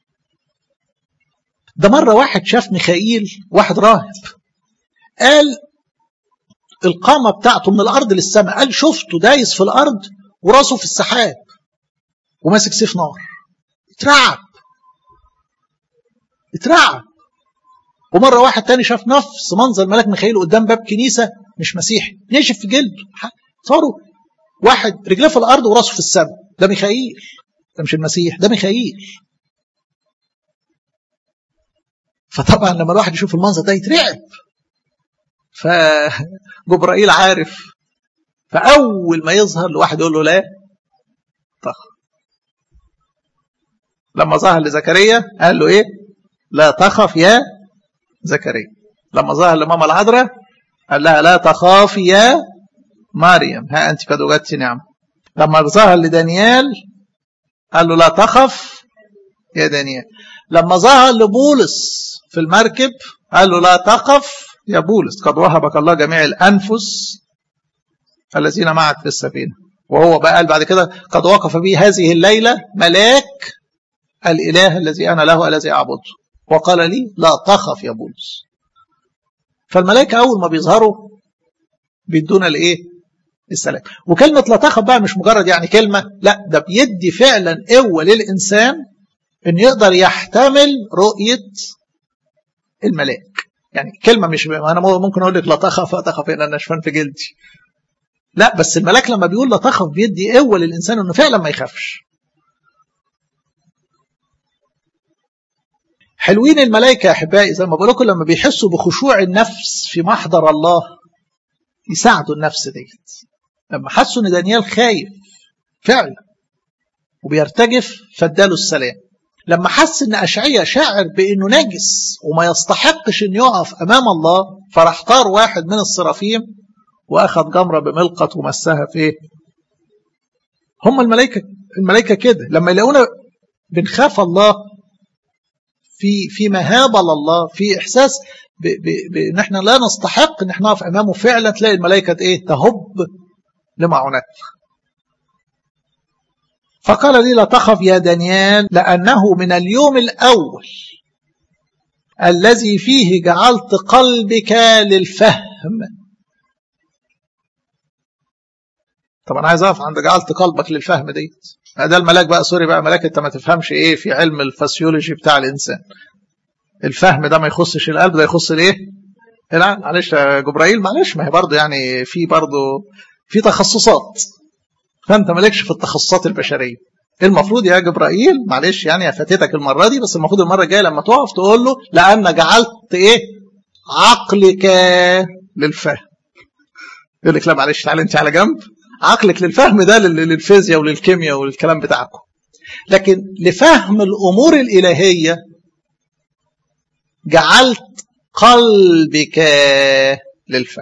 ده مره واحد شاف ميخائيل واحد راهب قال القامه بتاعته من الارض للسماء قال شفته دايس في الارض وراسه في السحاب وماسك سيف نار اترعب اترعب ومره واحد تاني شاف نفس منظر ملاك ميخائيل قدام باب كنيسه مش مسيحي نشف في جلده صاروا واحد رجليه في الارض وراسه في السماء ده ميخائيل ده مش المسيح ده ميخائيل فطبعا لما الواحد يشوف المنظر ده يترعب فجبرائيل عارف فاول ما يظهر الواحد يقول له لا طخ لما ظهر لزكريا قال له ايه لا تخف يا زكريا لما ظهر لماما العذراء قال لها لا تخافي يا مريم ها انت قد وجدت نعمه لما ظهر لدانيال قال له لا تخف يا دانيال لما ظهر لبولس في المركب قال له لا تخف يا بولس قد وهبك الله جميع الانفس الذين معك في السفينه وهو بقى قال بعد كده قد وقف بي هذه الليله ملاك الاله الذي انا له الذي اعبده وقال لي لا تخف يا بولس فالملائكه اول ما بيظهروا بيدونا الايه السلام وكلمه لا تخف بقى مش مجرد يعني كلمه لا ده بيدي فعلا قوه للانسان ان يقدر يحتمل رؤيه الملاك يعني كلمه مش انا ممكن اقول لك لا تخف لا تخف ان انا نشفان في جلدي لا بس الملاك لما بيقول لا تخف بيدي قوه للانسان انه فعلا ما يخافش حلوين الملائكة يا أحبائي زي ما بقول لكم لما بيحسوا بخشوع النفس في محضر الله يساعدوا النفس ديت لما حسوا إن دانيال خايف فعلا وبيرتجف فاداله السلام لما حس إن أشعية شاعر بإنه نجس وما يستحقش إنه يقف أمام الله فراح طار واحد من الصرافيم وأخذ جمرة بملقط ومسها في إيه؟ هم الملائكة الملائكة كده لما يلاقونا بنخاف الله في في مهابه لله في احساس بان احنا لا نستحق ان احنا نقف امامه فعلا تلاقي الملائكه ايه تهب لمعونتنا فقال لي لا تخف يا دانيال لانه من اليوم الاول الذي فيه جعلت قلبك للفهم طبعا عايز اقف عند جعلت قلبك للفهم ديت ده الملاك بقى سوري بقى ملاك انت ما تفهمش ايه في علم الفسيولوجي بتاع الانسان الفهم ده ما يخصش القلب ده يخص الايه لا معلش يا جبرائيل معلش ما هي برضه يعني في برضه في تخصصات فانت مالكش في التخصصات البشريه المفروض يا جبرائيل معلش يعني فاتتك المره دي بس المفروض المره الجايه لما تقف تقول له لان جعلت ايه عقلك للفهم يقول لك لا معلش تعالى انت على جنب عقلك للفهم ده للفيزياء وللكيمياء والكلام بتاعكم لكن لفهم الامور الالهيه جعلت قلبك للفهم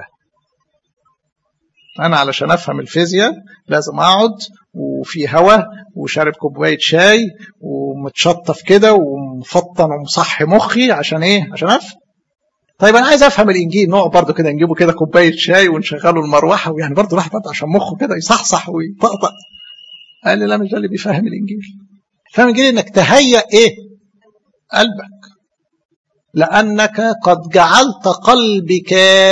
انا علشان افهم الفيزياء لازم اقعد وفي هوا وشارب كوبايه شاي ومتشطف كده ومفطن ومصحي مخي عشان ايه عشان افهم طيب انا عايز افهم الانجيل نقعد برضه كده نجيبه كده كوبايه شاي ونشغله المروحه ويعني برضه الواحد برضه عشان مخه كده يصحصح ويطقطق قال لي لا مش ده اللي بيفهم الانجيل فاهم الانجيل انك تهيأ ايه قلبك لانك قد جعلت قلبك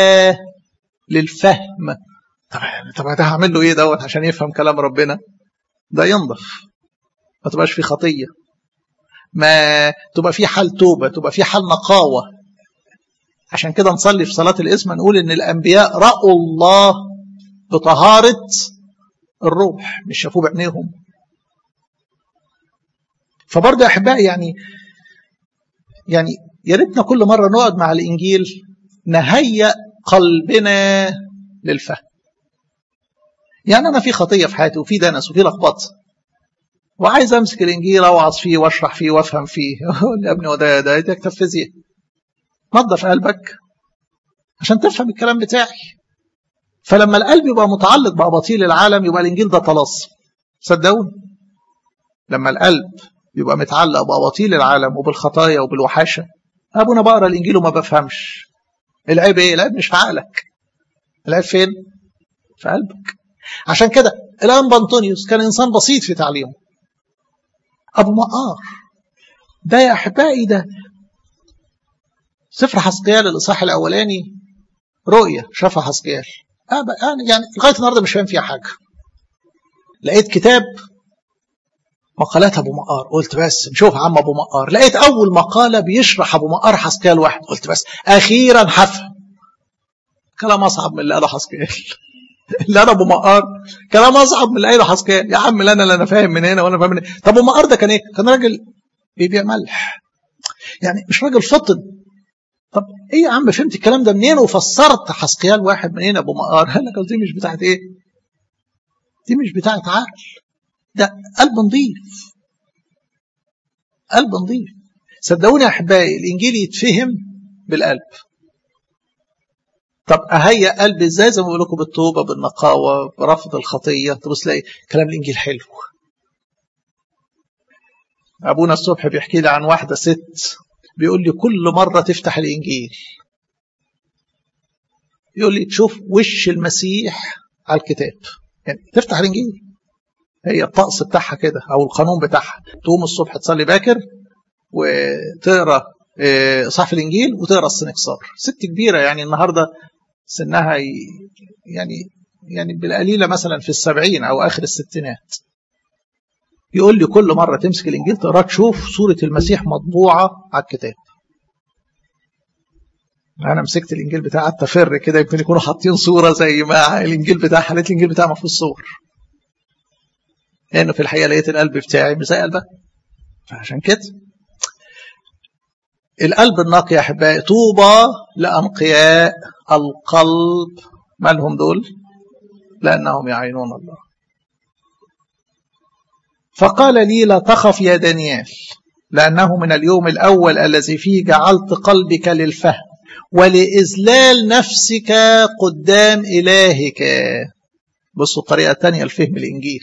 للفهم طب طب ده هعمل له ايه دوت عشان يفهم كلام ربنا ده ينضف ما تبقاش في خطيه ما تبقى في حال توبه تبقى في حال نقاوه عشان كده نصلي في صلاة الاسم نقول إن الأنبياء رأوا الله بطهارة الروح مش شافوه بعينيهم فبرضه يا أحبائي يعني يعني يا ريتنا كل مرة نقعد مع الإنجيل نهيأ قلبنا للفهم يعني أنا في خطية في حياتي وفي دنس وفي لخبطة وعايز أمسك الإنجيل أوعظ فيه وأشرح فيه وأفهم فيه يا ابني وده ده ده كتاب فيزياء نظف قلبك عشان تفهم الكلام بتاعي فلما القلب يبقى متعلق بأباطيل العالم يبقى الإنجيل ده طلاسم صدقوني لما القلب يبقى متعلق بأباطيل العالم وبالخطايا وبالوحاشة أبونا بقرا الإنجيل وما بفهمش العيب إيه؟ العيب مش في عقلك العيب فين؟ في قلبك عشان كده الآن بنطونيوس كان إنسان بسيط في تعليمه أبو مقار ده يا أحبائي ده سفر حسقيال الإصحاح الأولاني رؤية شافها حسقيال يعني لغاية النهارده مش فاهم فيها حاجة لقيت كتاب مقالات ابو مقار قلت بس نشوف عم ابو مقار لقيت اول مقاله بيشرح ابو مقار حسكال واحد قلت بس اخيرا هفهم كلام اصعب من اللي قاله حسكال اللي انا ابو مقار كلام اصعب من اللي قاله حسكال يا عم لا انا لا انا فاهم من هنا وانا فاهم من هنا طب ابو مقار ده كان ايه؟ كان راجل بيبيع ملح يعني مش راجل فطن طب ايه يا عم فهمت الكلام ده منين وفسرت حسقيال واحد منين ابو مقار قال لك دي مش بتاعت ايه دي مش بتاعت عقل ده قلب نظيف قلب نظيف صدقوني يا احبائي الانجيل يتفهم بالقلب طب اهيئ قلبي ازاي زي ما بقول لكم بالتوبه بالنقاوه برفض الخطيه تبص تلاقي كلام الانجيل حلو ابونا الصبح بيحكي لي عن واحده ست بيقول لي كل مره تفتح الانجيل يقول لي تشوف وش المسيح على الكتاب يعني تفتح الانجيل هي الطقس بتاعها كده او القانون بتاعها تقوم الصبح تصلي باكر وتقرا صحف الانجيل وتقرا السنكسار ست كبيره يعني النهارده سنها يعني يعني بالقليله مثلا في السبعين او اخر الستينات يقول لي كل مره تمسك الانجيل تقرا تشوف صوره المسيح مطبوعه على الكتاب انا مسكت الانجيل بتاعي قعدت افر كده يمكن يكونوا حاطين صوره زي ما الانجيل بتاعها لقيت الانجيل بتاعها ما فيهوش صور لانه في الحقيقه لقيت القلب بتاعي مش زي قلبها فعشان كده القلب النقي يا احبائي طوبى لانقياء القلب مالهم دول لانهم يعينون الله فقال لي لا تخف يا دانيال لانه من اليوم الاول الذي فيه جعلت قلبك للفهم ولإذلال نفسك قدام إلهك بصوا طريقة تانية لفهم الإنجيل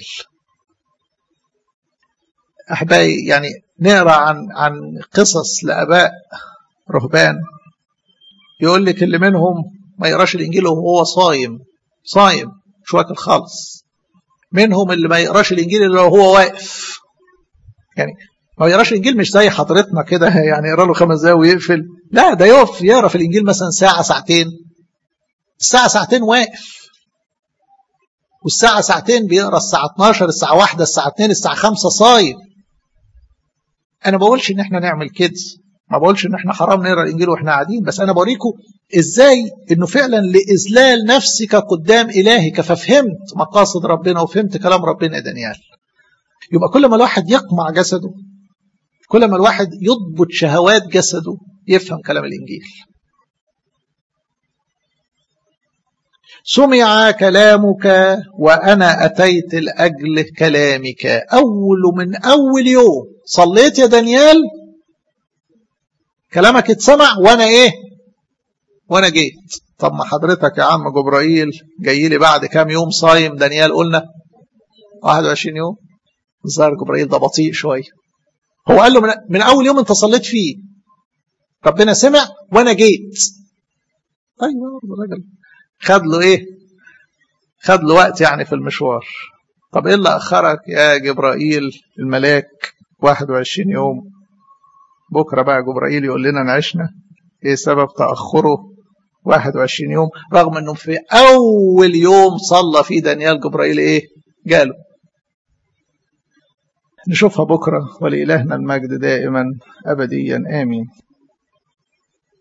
أحبائي يعني نقرأ عن عن قصص لآباء رهبان يقول لك اللي منهم ما يقراش الإنجيل وهو صايم صايم مش واكل خالص منهم اللي ما يقراش الإنجيل إلا وهو واقف يعني ما يقراش الانجيل مش زي حضرتنا كده يعني يقرا له خمس دقايق ويقفل لا ده يقف يقرا في الانجيل مثلا ساعه ساعتين الساعه ساعتين واقف والساعه ساعتين بيقرا الساعه 12 الساعه 1 الساعه 2 الساعه 5 صايم انا ما بقولش ان احنا نعمل كده ما بقولش ان احنا حرام نقرا الانجيل واحنا قاعدين بس انا بوريكم ازاي انه فعلا لاذلال نفسك قدام الهك ففهمت مقاصد ربنا وفهمت كلام ربنا يا دانيال يبقى كل ما الواحد يقمع جسده كل ما الواحد يضبط شهوات جسده يفهم كلام الإنجيل سمع كلامك وأنا أتيت لأجل كلامك أول من أول يوم صليت يا دانيال كلامك اتسمع وأنا إيه وأنا جيت طب ما حضرتك يا عم جبرائيل جاي لي بعد كام يوم صايم دانيال قلنا 21 يوم الظاهر جبرائيل ده بطيء شويه هو قال له من, من اول يوم انت صليت فيه ربنا سمع وانا جيت طيب الراجل خد له ايه خد له وقت يعني في المشوار طب ايه اللي اخرك يا جبرائيل الملاك 21 يوم بكره بقى جبرائيل يقول لنا نعيشنا ايه سبب تاخره 21 يوم رغم انه في اول يوم صلى فيه دانيال جبرائيل ايه جاله نشوفها بكرة ولإلهنا المجد دائما أبديا آمين